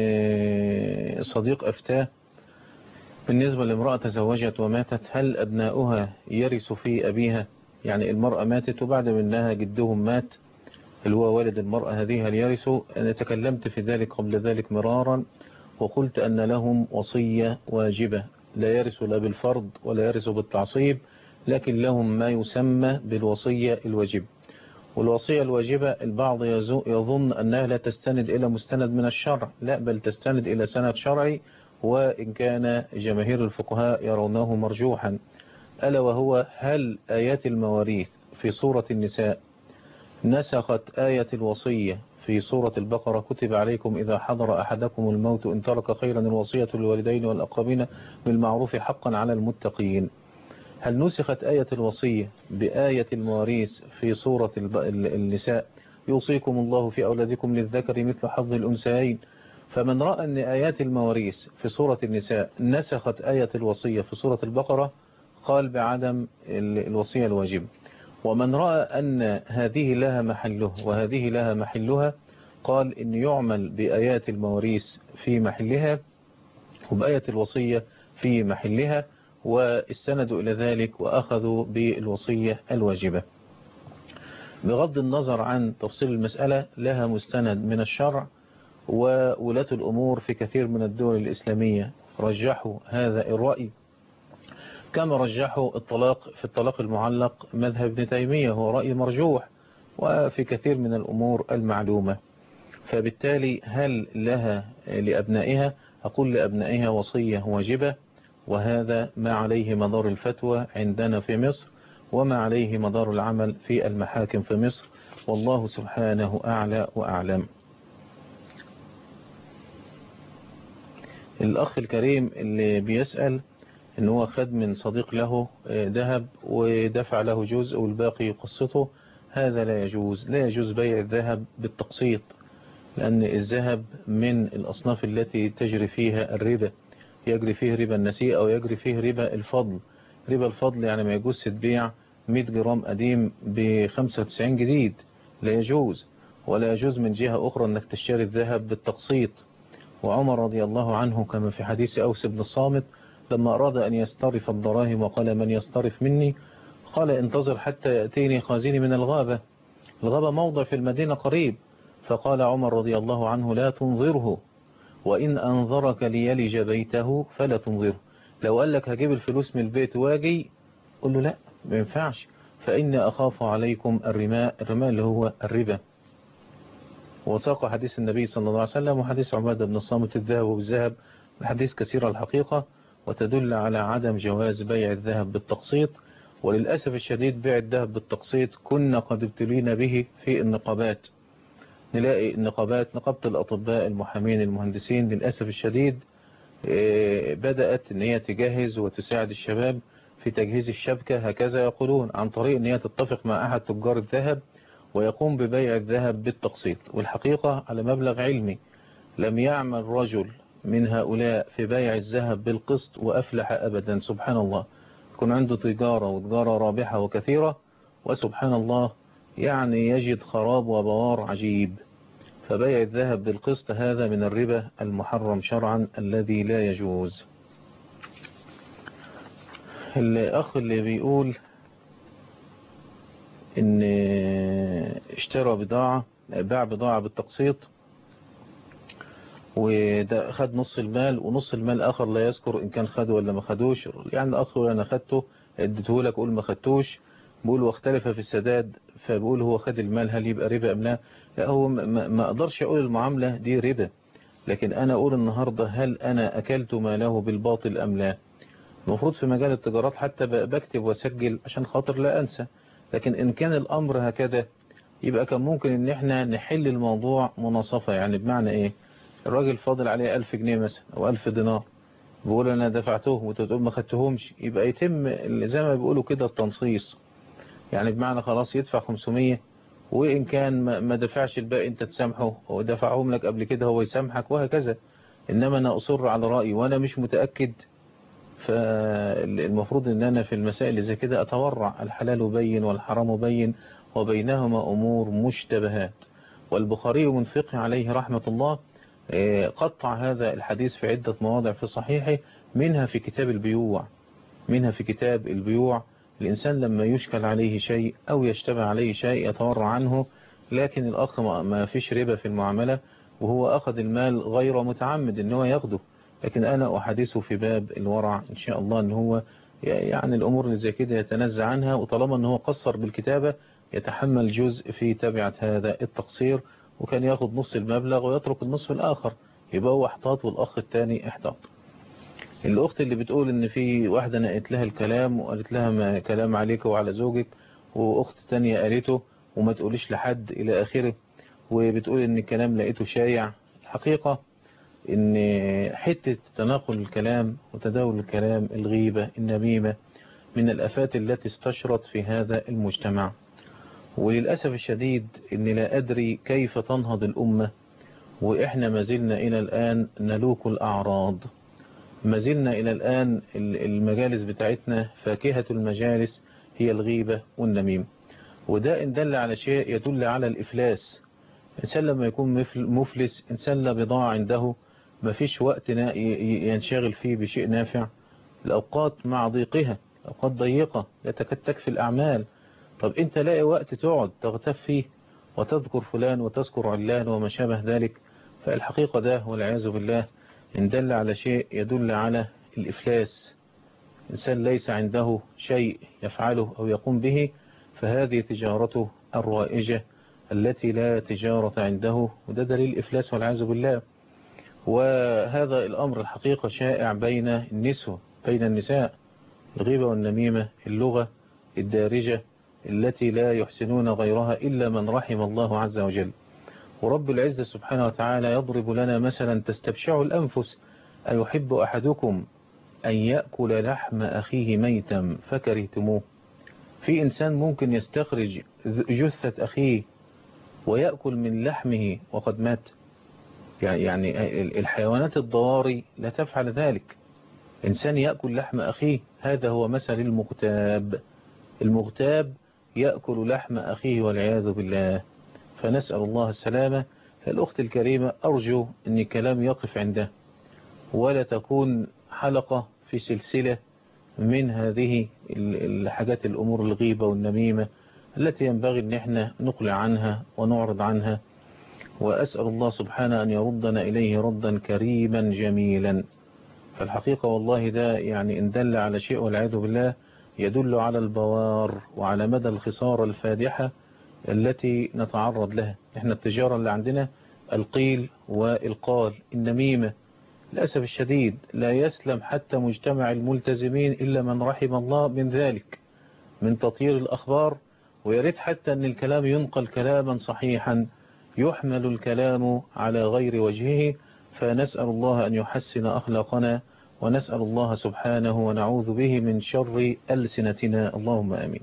Speaker 2: صديق أفتاه بالنسبة لامرأة تزوجت وماتت هل أبناؤها يرث في أبيها يعني المرأة ماتت وبعد منها جدهم مات اللي هو والد المرأة هذه هل يرثوا أنا تكلمت في ذلك قبل ذلك مرارا وقلت أن لهم وصية واجبة لا يرث لا بالفرض ولا يرث بالتعصيب لكن لهم ما يسمى بالوصية الواجبة والوصية الواجبة البعض يزو- يظن أنها لا تستند إلى مستند من الشرع لا بل تستند إلى سند شرعي وإن كان جماهير الفقهاء يرونه مرجوحا ألا وهو هل آيات المواريث في سورة النساء نسخت آية الوصية في سورة البقرة كتب عليكم إذا حضر أحدكم الموت إن ترك خيرا الوصية للوالدين والأقربين بالمعروف حقا على المتقين هل نسخت آية الوصية بآية المواريث في سورة الب- ال- النساء يوصيكم الله في أولادكم للذكر مثل حظ الأنثيين فمن رأى أن آيات المواريث في سورة النساء نسخت آية الوصية في سورة البقرة قال بعدم ال- الوصية الواجبة ومن رأى أن هذه لها محله وهذه لها محلها قال إن يعمل بآيات المواريث في محلها وبآية الوصية في محلها واستندوا إلى ذلك وأخذوا بالوصية الواجبة بغض النظر عن تفصيل المسألة لها مستند من الشرع وولاة الأمور في كثير من الدول الإسلامية رجحوا هذا الرأي كما رجحوا الطلاق في الطلاق المعلق مذهب ابن تيمية هو رأي مرجوح وفي كثير من الأمور المعلومة فبالتالي هل لها لأبنائها أقول لأبنائها وصية واجبة وهذا ما عليه مدار الفتوى عندنا في مصر وما عليه مدار العمل في المحاكم في مصر والله سبحانه أعلى وأعلم الأخ الكريم اللي بيسأل ان هو خد من صديق له ذهب ودفع له جزء والباقي يقسطه هذا لا يجوز لا يجوز بيع الذهب بالتقسيط لأن الذهب من الأصناف التي تجري فيها الربا يجري فيه ربا النسيء أو يجري فيه ربا الفضل ربا الفضل يعني ما يجوز تبيع 100 جرام قديم ب 95 جديد لا يجوز ولا يجوز من جهة أخرى أنك تشتري الذهب بالتقسيط وعمر رضي الله عنه كما في حديث أوس بن الصامت لما أراد أن يسترف الدراهم وقال من يسترف مني قال انتظر حتى يأتيني خازني من الغابة الغابة موضع في المدينة قريب فقال عمر رضي الله عنه لا تنظره وإن أنظرك ليلج بيته فلا تنظره لو قال لك هجيب الفلوس من البيت واجي قل له لا ما ينفعش فإن أخاف عليكم الرماء الرماء اللي هو الربا وساق حديث النبي صلى الله عليه وسلم وحديث عبادة بن الصامت الذهب والذهب الحديث كثيرة الحقيقة وتدل على عدم جواز بيع الذهب بالتقسيط وللأسف الشديد بيع الذهب بالتقسيط كنا قد ابتلينا به في النقابات نلاقي النقابات نقابة الأطباء المحامين المهندسين للأسف الشديد بدأت ان هي تجهز وتساعد الشباب في تجهيز الشبكة هكذا يقولون عن طريق ان هي تتفق مع أحد تجار الذهب ويقوم ببيع الذهب بالتقسيط والحقيقة على مبلغ علمي لم يعمل رجل من هؤلاء في بيع الذهب بالقسط وأفلح أبدا سبحان الله يكون عنده تجارة وتجارة رابحة وكثيرة وسبحان الله يعني يجد خراب وبوار عجيب فبيع الذهب بالقسط هذا من الربا المحرم شرعا الذي لا يجوز الأخ اللي بيقول ان اشترى بضاعة باع بضاعة بالتقسيط وده خد نص المال ونص المال آخر لا يذكر إن كان خده ولا ما خدوش يعني الأخ يقول أنا خدته اديته لك قول ما خدتوش بقول واختلف في السداد فبقول هو خد المال هل يبقى ربا أم لا لا هو ما, ما أقدرش أقول المعاملة دي ربا لكن أنا أقول النهاردة هل أنا أكلت ماله بالباطل أم لا المفروض في مجال التجارات حتى بكتب واسجل عشان خاطر لا أنسى لكن إن كان الأمر هكذا يبقى كان ممكن إن إحنا نحل الموضوع مناصفة يعني بمعنى إيه الراجل فاضل عليه ألف جنيه مثلا أو ألف دينار بيقول أنا دفعتهم وأنت بتقول ما خدتهمش يبقى يتم زي ما بيقولوا كده التنصيص يعني بمعنى خلاص يدفع 500 وإن كان ما دفعش الباقي أنت تسامحه ودفعهم لك قبل كده هو يسامحك وهكذا إنما أنا أصر على رأيي وأنا مش متأكد فالمفروض ان انا في المسائل اللي زي كده اتورع الحلال بين والحرام بين وبينهما امور مشتبهات والبخاري من فقه عليه رحمة الله قطع هذا الحديث في عدة مواضع في صحيحه منها في كتاب البيوع منها في كتاب البيوع الإنسان لما يشكل عليه شيء أو يشتبه عليه شيء يتورع عنه لكن الأخ ما فيش ربا في المعاملة وهو أخذ المال غير متعمد ان هو ياخده لكن أنا أحدثه في باب الورع إن شاء الله أن هو يعني الأمور اللي زي كده يتنزع عنها وطالما أن هو قصر بالكتابة يتحمل جزء في تبعة هذا التقصير وكان ياخد نص المبلغ ويترك النصف الآخر يبقى هو احتاط والأخ الثاني احتاط الأخت اللي بتقول إن في واحدة نقلت لها الكلام وقالت لها ما كلام عليك وعلى زوجك وأخت تانية قالته وما تقوليش لحد إلى آخره وبتقول إن الكلام لقيته شايع الحقيقة إن حتة تناقل الكلام وتداول الكلام الغيبة النميمة من الأفات التي استشرت في هذا المجتمع وللأسف الشديد إن لا أدري كيف تنهض الأمة وإحنا ما زلنا إلى الآن نلوك الأعراض ما زلنا إلى الآن المجالس بتاعتنا فاكهة المجالس هي الغيبة والنميم وده إن دل على شيء يدل على الإفلاس إنسان لما يكون مفلس إنسان لا بضاعة عنده ما فيش وقت ينشغل فيه بشيء نافع الأوقات مع ضيقها أوقات ضيقة لا تكاد تكفي الأعمال طب أنت لاقي وقت تقعد تغتف فيه وتذكر فلان وتذكر علان وما شابه ذلك فالحقيقة ده والعياذ بالله إن دل على شيء يدل على الإفلاس إنسان ليس عنده شيء يفعله أو يقوم به فهذه تجارته الرائجة التي لا تجارة عنده وده دليل إفلاس والعياذ بالله وهذا الأمر الحقيقة شائع بين النسوة بين النساء الغيبة والنميمة اللغة الدارجة التي لا يحسنون غيرها إلا من رحم الله عز وجل ورب العزة سبحانه وتعالى يضرب لنا مثلا تستبشع الأنفس أيحب أحدكم أن يأكل لحم أخيه ميتا فكرهتموه في إنسان ممكن يستخرج جثة أخيه ويأكل من لحمه وقد مات يعني الحيوانات الضواري لا تفعل ذلك إنسان يأكل لحم أخيه هذا هو مثل المغتاب المغتاب يأكل لحم أخيه والعياذ بالله فنسأل الله السلامة فالأخت الكريمة أرجو أن الكلام يقف عنده ولا تكون حلقة في سلسلة من هذه الحاجات الأمور الغيبة والنميمة التي ينبغي أن احنا نقلع عنها ونعرض عنها وأسأل الله سبحانه أن يردنا إليه ردا كريما جميلا فالحقيقة والله ده يعني إن دل على شيء والعياذ بالله يدل على البوار وعلى مدى الخسارة الفادحة التي نتعرض لها احنا التجارة اللي عندنا القيل والقال النميمة للأسف الشديد لا يسلم حتى مجتمع الملتزمين إلا من رحم الله من ذلك من تطير الأخبار ويريد حتى أن الكلام ينقل كلاما صحيحا يحمل الكلام على غير وجهه فنسأل الله أن يحسن أخلاقنا ونسأل الله سبحانه ونعوذ به من شر ألسنتنا اللهم آمين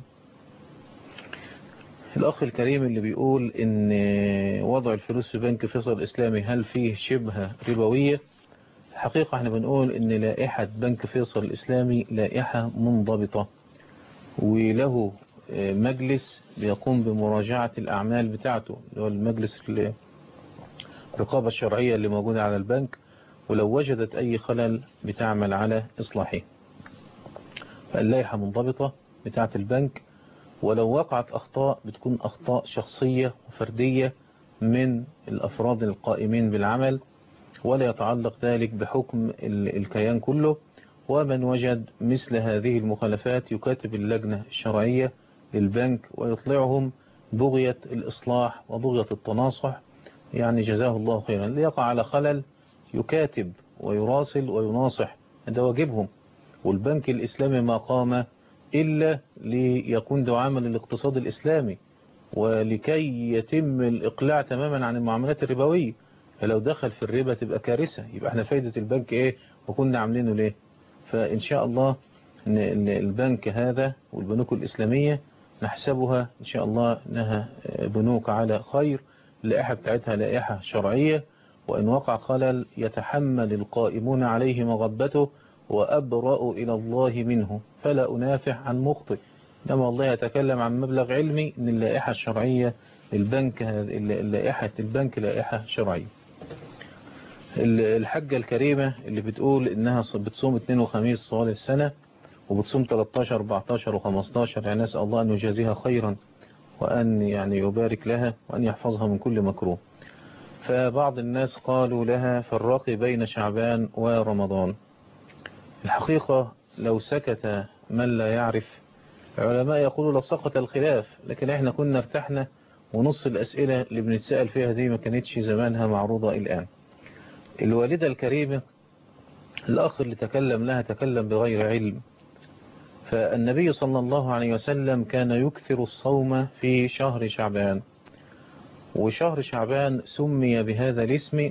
Speaker 2: الأخ الكريم اللي بيقول إن وضع الفلوس في بنك فيصل الإسلامي هل فيه شبهة ربوية الحقيقة احنا بنقول إن لائحة بنك فيصل الإسلامي لائحة منضبطة وله مجلس بيقوم بمراجعة الأعمال بتاعته اللي هو المجلس الرقابة الشرعية اللي موجودة على البنك ولو وجدت أي خلل بتعمل على إصلاحه فاللائحة منضبطة بتاعة البنك ولو وقعت أخطاء بتكون أخطاء شخصية وفردية من الأفراد القائمين بالعمل ولا يتعلق ذلك بحكم الكيان كله ومن وجد مثل هذه المخالفات يكاتب اللجنة الشرعية للبنك ويطلعهم بغية الإصلاح وبغية التناصح يعني جزاه الله خيرا ليقع على خلل يكاتب ويراسل ويناصح ده واجبهم والبنك الإسلامي ما قام إلا ليكون دعاما للاقتصاد الإسلامي ولكي يتم الإقلاع تماما عن المعاملات الربوية فلو دخل في الربا تبقى كارثة يبقى احنا فايدة البنك ايه وكنا عاملينه ليه فإن شاء الله ان البنك هذا والبنوك الإسلامية نحسبها إن شاء الله أنها بنوك على خير اللائحة بتاعتها لائحة شرعية وإن وقع خلل يتحمل القائمون عليه مغبته وأبرأ إلى الله منه فلا أنافح عن مخطئ إنما الله يتكلم عن مبلغ علمي أن اللائحة الشرعية البنك لائحة البنك لائحة شرعية الحجة الكريمة اللي بتقول إنها بتصوم اثنين وخميس طوال السنة وبتصوم 13 14 و15 يعني نسأل الله أن يجازيها خيرا وأن يعني يبارك لها وأن يحفظها من كل مكروه فبعض الناس قالوا لها فرقي بين شعبان ورمضان الحقيقة لو سكت من لا يعرف العلماء يقولوا لسقط الخلاف لكن احنا كنا ارتحنا ونص الأسئلة اللي بنتسأل فيها دي ما كانتش زمانها معروضة الآن الوالدة الكريمة الأخ اللي تكلم لها تكلم بغير علم فالنبي صلى الله عليه وسلم كان يكثر الصوم في شهر شعبان وشهر شعبان سمي بهذا الاسم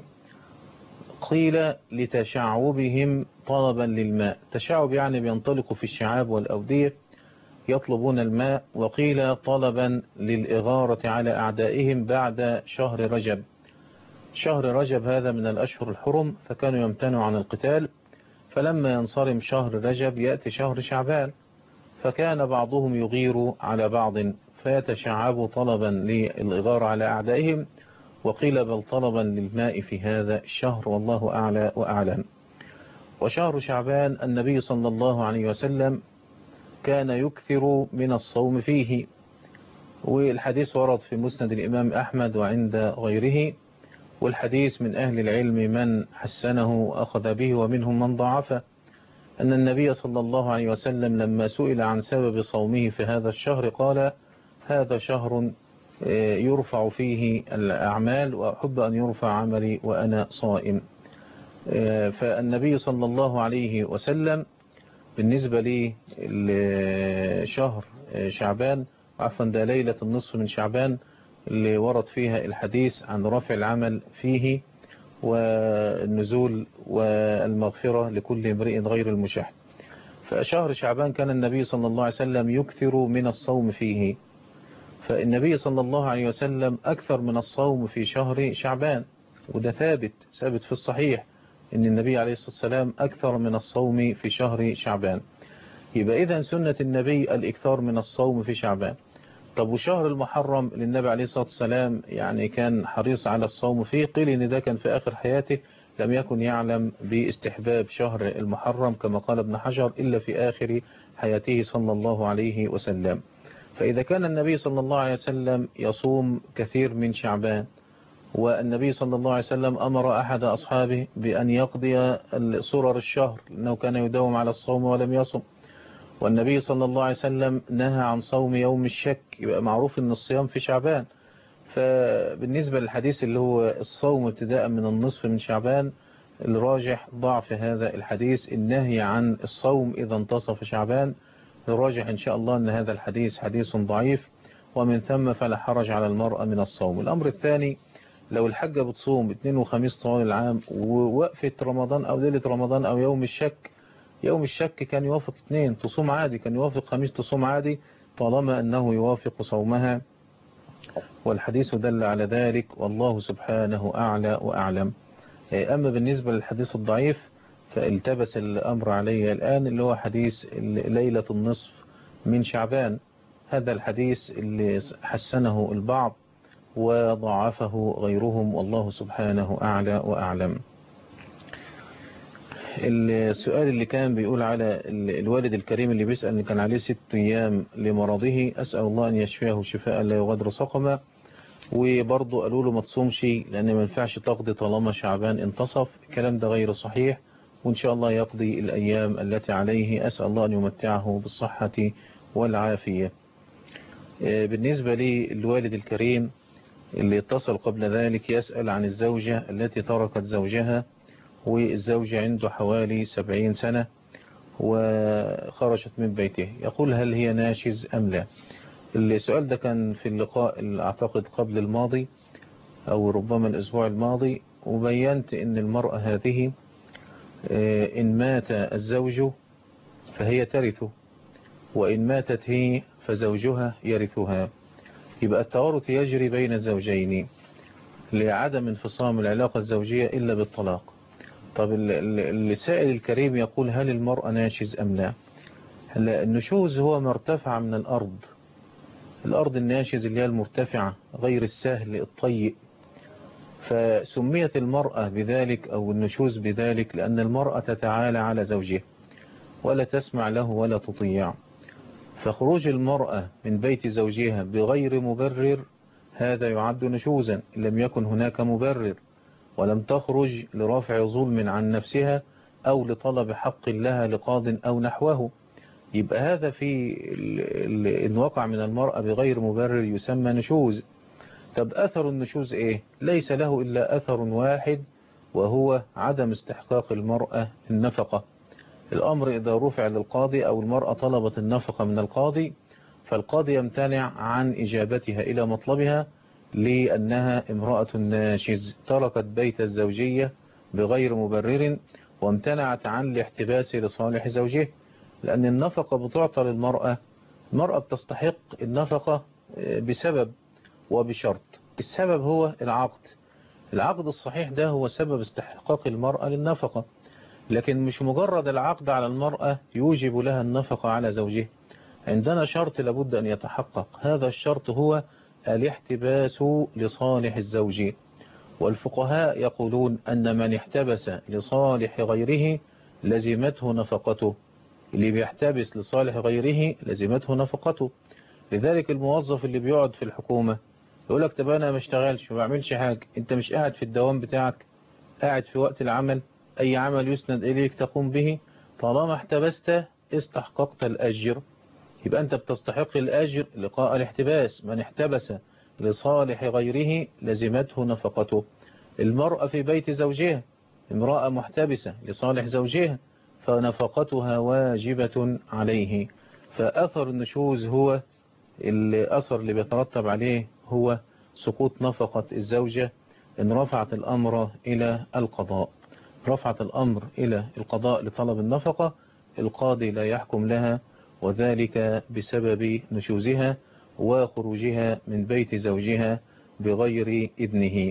Speaker 2: قيل لتشعبهم طلبا للماء تشعب يعني بينطلقوا في الشعاب والأودية يطلبون الماء وقيل طلبا للإغارة على أعدائهم بعد شهر رجب شهر رجب هذا من الأشهر الحرم فكانوا يمتنعوا عن القتال فلما ينصرم شهر رجب يأتي شهر شعبان فكان بعضهم يغير على بعض فيتشعب طلبا للإغارة على أعدائهم وقيل بل طلبا للماء في هذا الشهر والله أعلى وأعلم وشهر شعبان النبي صلى الله عليه وسلم كان يكثر من الصوم فيه والحديث ورد في مسند الإمام أحمد وعند غيره والحديث من أهل العلم من حسنه وأخذ به ومنهم من ضعفه أن النبي صلى الله عليه وسلم لما سئل عن سبب صومه في هذا الشهر قال هذا شهر يرفع فيه الأعمال وأحب أن يرفع عملي وأنا صائم فالنبي صلى الله عليه وسلم بالنسبة لي شهر شعبان عفوا ده ليلة النصف من شعبان اللي ورد فيها الحديث عن رفع العمل فيه والنزول والمغفرة لكل امرئ غير المشاح فشهر شعبان كان النبي صلى الله عليه وسلم يكثر من الصوم فيه فالنبي صلى الله عليه وسلم أكثر من الصوم في شهر شعبان وده ثابت ثابت في الصحيح أن النبي عليه الصلاة والسلام أكثر من الصوم في شهر شعبان يبقى إذا سنة النبي الإكثار من الصوم في شعبان طب وشهر المحرم للنبي عليه الصلاة والسلام يعني كان حريص على الصوم فيه قيل إن ده كان في آخر حياته لم يكن يعلم باستحباب شهر المحرم كما قال ابن حجر إلا في آخر حياته صلى الله عليه وسلم فإذا كان النبي صلى الله عليه وسلم يصوم كثير من شعبان والنبي صلى الله عليه وسلم أمر أحد أصحابه بأن يقضي سرر الشهر لأنه كان يداوم على الصوم ولم يصم والنبي صلى الله عليه وسلم نهى عن صوم يوم الشك يبقى معروف أن الصيام في شعبان فبالنسبة للحديث اللي هو الصوم ابتداء من النصف من شعبان الراجح ضعف هذا الحديث النهي عن الصوم إذا انتصف شعبان الراجح إن شاء الله أن هذا الحديث حديث ضعيف ومن ثم فلا حرج على المرأة من الصوم الأمر الثاني لو الحاجة بتصوم اثنين وخميس طوال العام ووقفة رمضان أو ليلة رمضان أو يوم الشك يوم الشك كان يوافق اثنين تصوم عادي كان يوافق خميس تصوم عادي طالما أنه يوافق صومها والحديث دل على ذلك والله سبحانه أعلى وأعلم أما بالنسبة للحديث الضعيف فالتبس الأمر علي الآن اللي هو حديث ليلة النصف من شعبان هذا الحديث اللي حسنه البعض وضعفه غيرهم والله سبحانه أعلى وأعلم السؤال اللي كان بيقول على الوالد الكريم اللي بيسأل اللي كان عليه ست أيام لمرضه أسأل الله أن يشفيه شفاء لا يغادر سقما وبرضه قالوا له ما تصومش لأن ما ينفعش تقضي طالما شعبان انتصف الكلام ده غير صحيح وإن شاء الله يقضي الأيام التي عليه أسأل الله أن يمتعه بالصحة والعافية بالنسبة للوالد الكريم اللي اتصل قبل ذلك يسأل عن الزوجة التي تركت زوجها والزوج عنده حوالي سبعين سنة وخرجت من بيته يقول هل هي ناشز أم لا السؤال ده كان في اللقاء أعتقد قبل الماضي أو ربما الأسبوع الماضي وبينت أن المرأة هذه إن مات الزوج فهي ترثه وإن ماتت هي فزوجها يرثها يبقى التوارث يجري بين الزوجين لعدم انفصام العلاقة الزوجية إلا بالطلاق طب السائل الكريم يقول هل المرأة ناشز أم لا هلا النشوز هو ما ارتفع من الأرض الأرض الناشز اللي هي المرتفعة غير السهل الطيء فسميت المرأة بذلك أو النشوز بذلك لأن المرأة تتعالى على زوجها ولا تسمع له ولا تطيع فخروج المرأة من بيت زوجها بغير مبرر هذا يعد نشوزا إن لم يكن هناك مبرر ولم تخرج لرفع ظلم عن نفسها أو لطلب حق لها لقاض أو نحوه يبقى هذا في إن وقع من المرأة بغير مبرر يسمى نشوز طب أثر النشوز إيه ليس له إلا أثر واحد وهو عدم استحقاق المرأة النفقة الأمر إذا رفع للقاضي أو المرأة طلبت النفقة من القاضي فالقاضي يمتنع عن إجابتها إلى مطلبها لأنها امرأة ناشز تركت بيت الزوجية بغير مبرر وامتنعت عن الاحتباس لصالح زوجه لأن النفقة بتعطى للمرأة المرأة بتستحق النفقة بسبب وبشرط السبب هو العقد العقد الصحيح ده هو سبب استحقاق المرأة للنفقة لكن مش مجرد العقد على المرأة يوجب لها النفقة على زوجها عندنا شرط لابد أن يتحقق هذا الشرط هو الاحتباس لصالح الزوج والفقهاء يقولون أن من احتبس لصالح غيره لزمته نفقته اللي بيحتبس لصالح غيره لزمته نفقته لذلك الموظف اللي بيقعد في الحكومة يقول لك طب أنا ما اشتغلش ما بعملش حاجة أنت مش قاعد في الدوام بتاعك قاعد في وقت العمل أي عمل يسند إليك تقوم به طالما احتبست استحققت الأجر يبقى أنت بتستحق الأجر لقاء الاحتباس من احتبس لصالح غيره لزمته نفقته المرأة في بيت زوجها امرأة محتبسة لصالح زوجها فنفقتها واجبة عليه فأثر النشوز هو الأثر اللي بيترتب عليه هو سقوط نفقة الزوجة إن رفعت الأمر إلى القضاء رفعت الأمر إلى القضاء لطلب النفقة القاضي لا يحكم لها وذلك بسبب نشوزها وخروجها من بيت زوجها بغير إذنه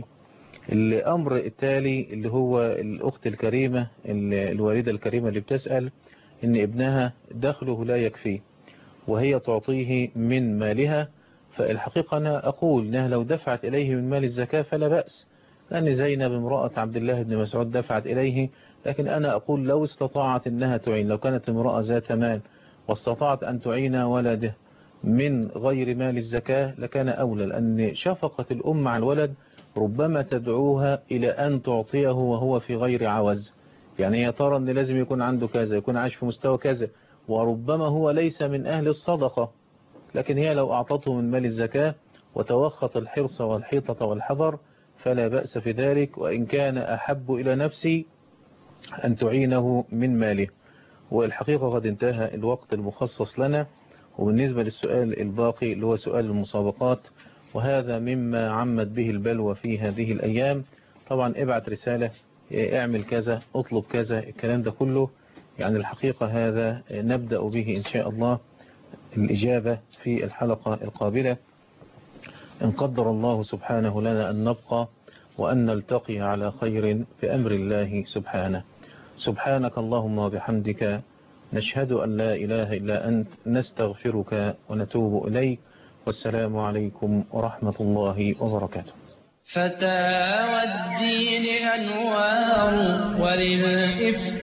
Speaker 2: الأمر التالي اللي هو الأخت الكريمة الوالدة الكريمة اللي بتسأل إن ابنها دخله لا يكفيه وهي تعطيه من مالها فالحقيقة أنا أقول أنها لو دفعت إليه من مال الزكاة فلا بأس لأن زينب امرأة عبد الله بن مسعود دفعت إليه لكن أنا أقول لو استطاعت أنها تعين لو كانت امرأة ذات مال واستطاعت أن تعين ولده من غير مال الزكاة لكان أولى لأن شفقة الأم على الولد ربما تدعوها إلى أن تعطيه وهو في غير عوز يعني هي ترى أن لازم يكون عنده كذا يكون عايش في مستوى كذا وربما هو ليس من أهل الصدقة لكن هي لو أعطته من مال الزكاة وتوخط الحرص والحيطة والحذر فلا بأس في ذلك وإن كان أحب إلى نفسي أن تعينه من ماله والحقيقة قد انتهى الوقت المخصص لنا وبالنسبة للسؤال الباقي اللي هو سؤال المسابقات وهذا مما عمت به البلوى في هذه الأيام طبعا ابعت رسالة اعمل كذا اطلب كذا الكلام ده كله يعني الحقيقة هذا نبدأ به إن شاء الله الإجابة في الحلقة القابلة إن قدر الله سبحانه لنا أن نبقى وأن نلتقي على خير في أمر الله سبحانه سبحانك اللهم وبحمدك نشهد أن لا إله إلا أنت نستغفرك ونتوب إليك والسلام عليكم ورحمة الله وبركاته
Speaker 1: فتاوى الدين أنوار وللإفتاء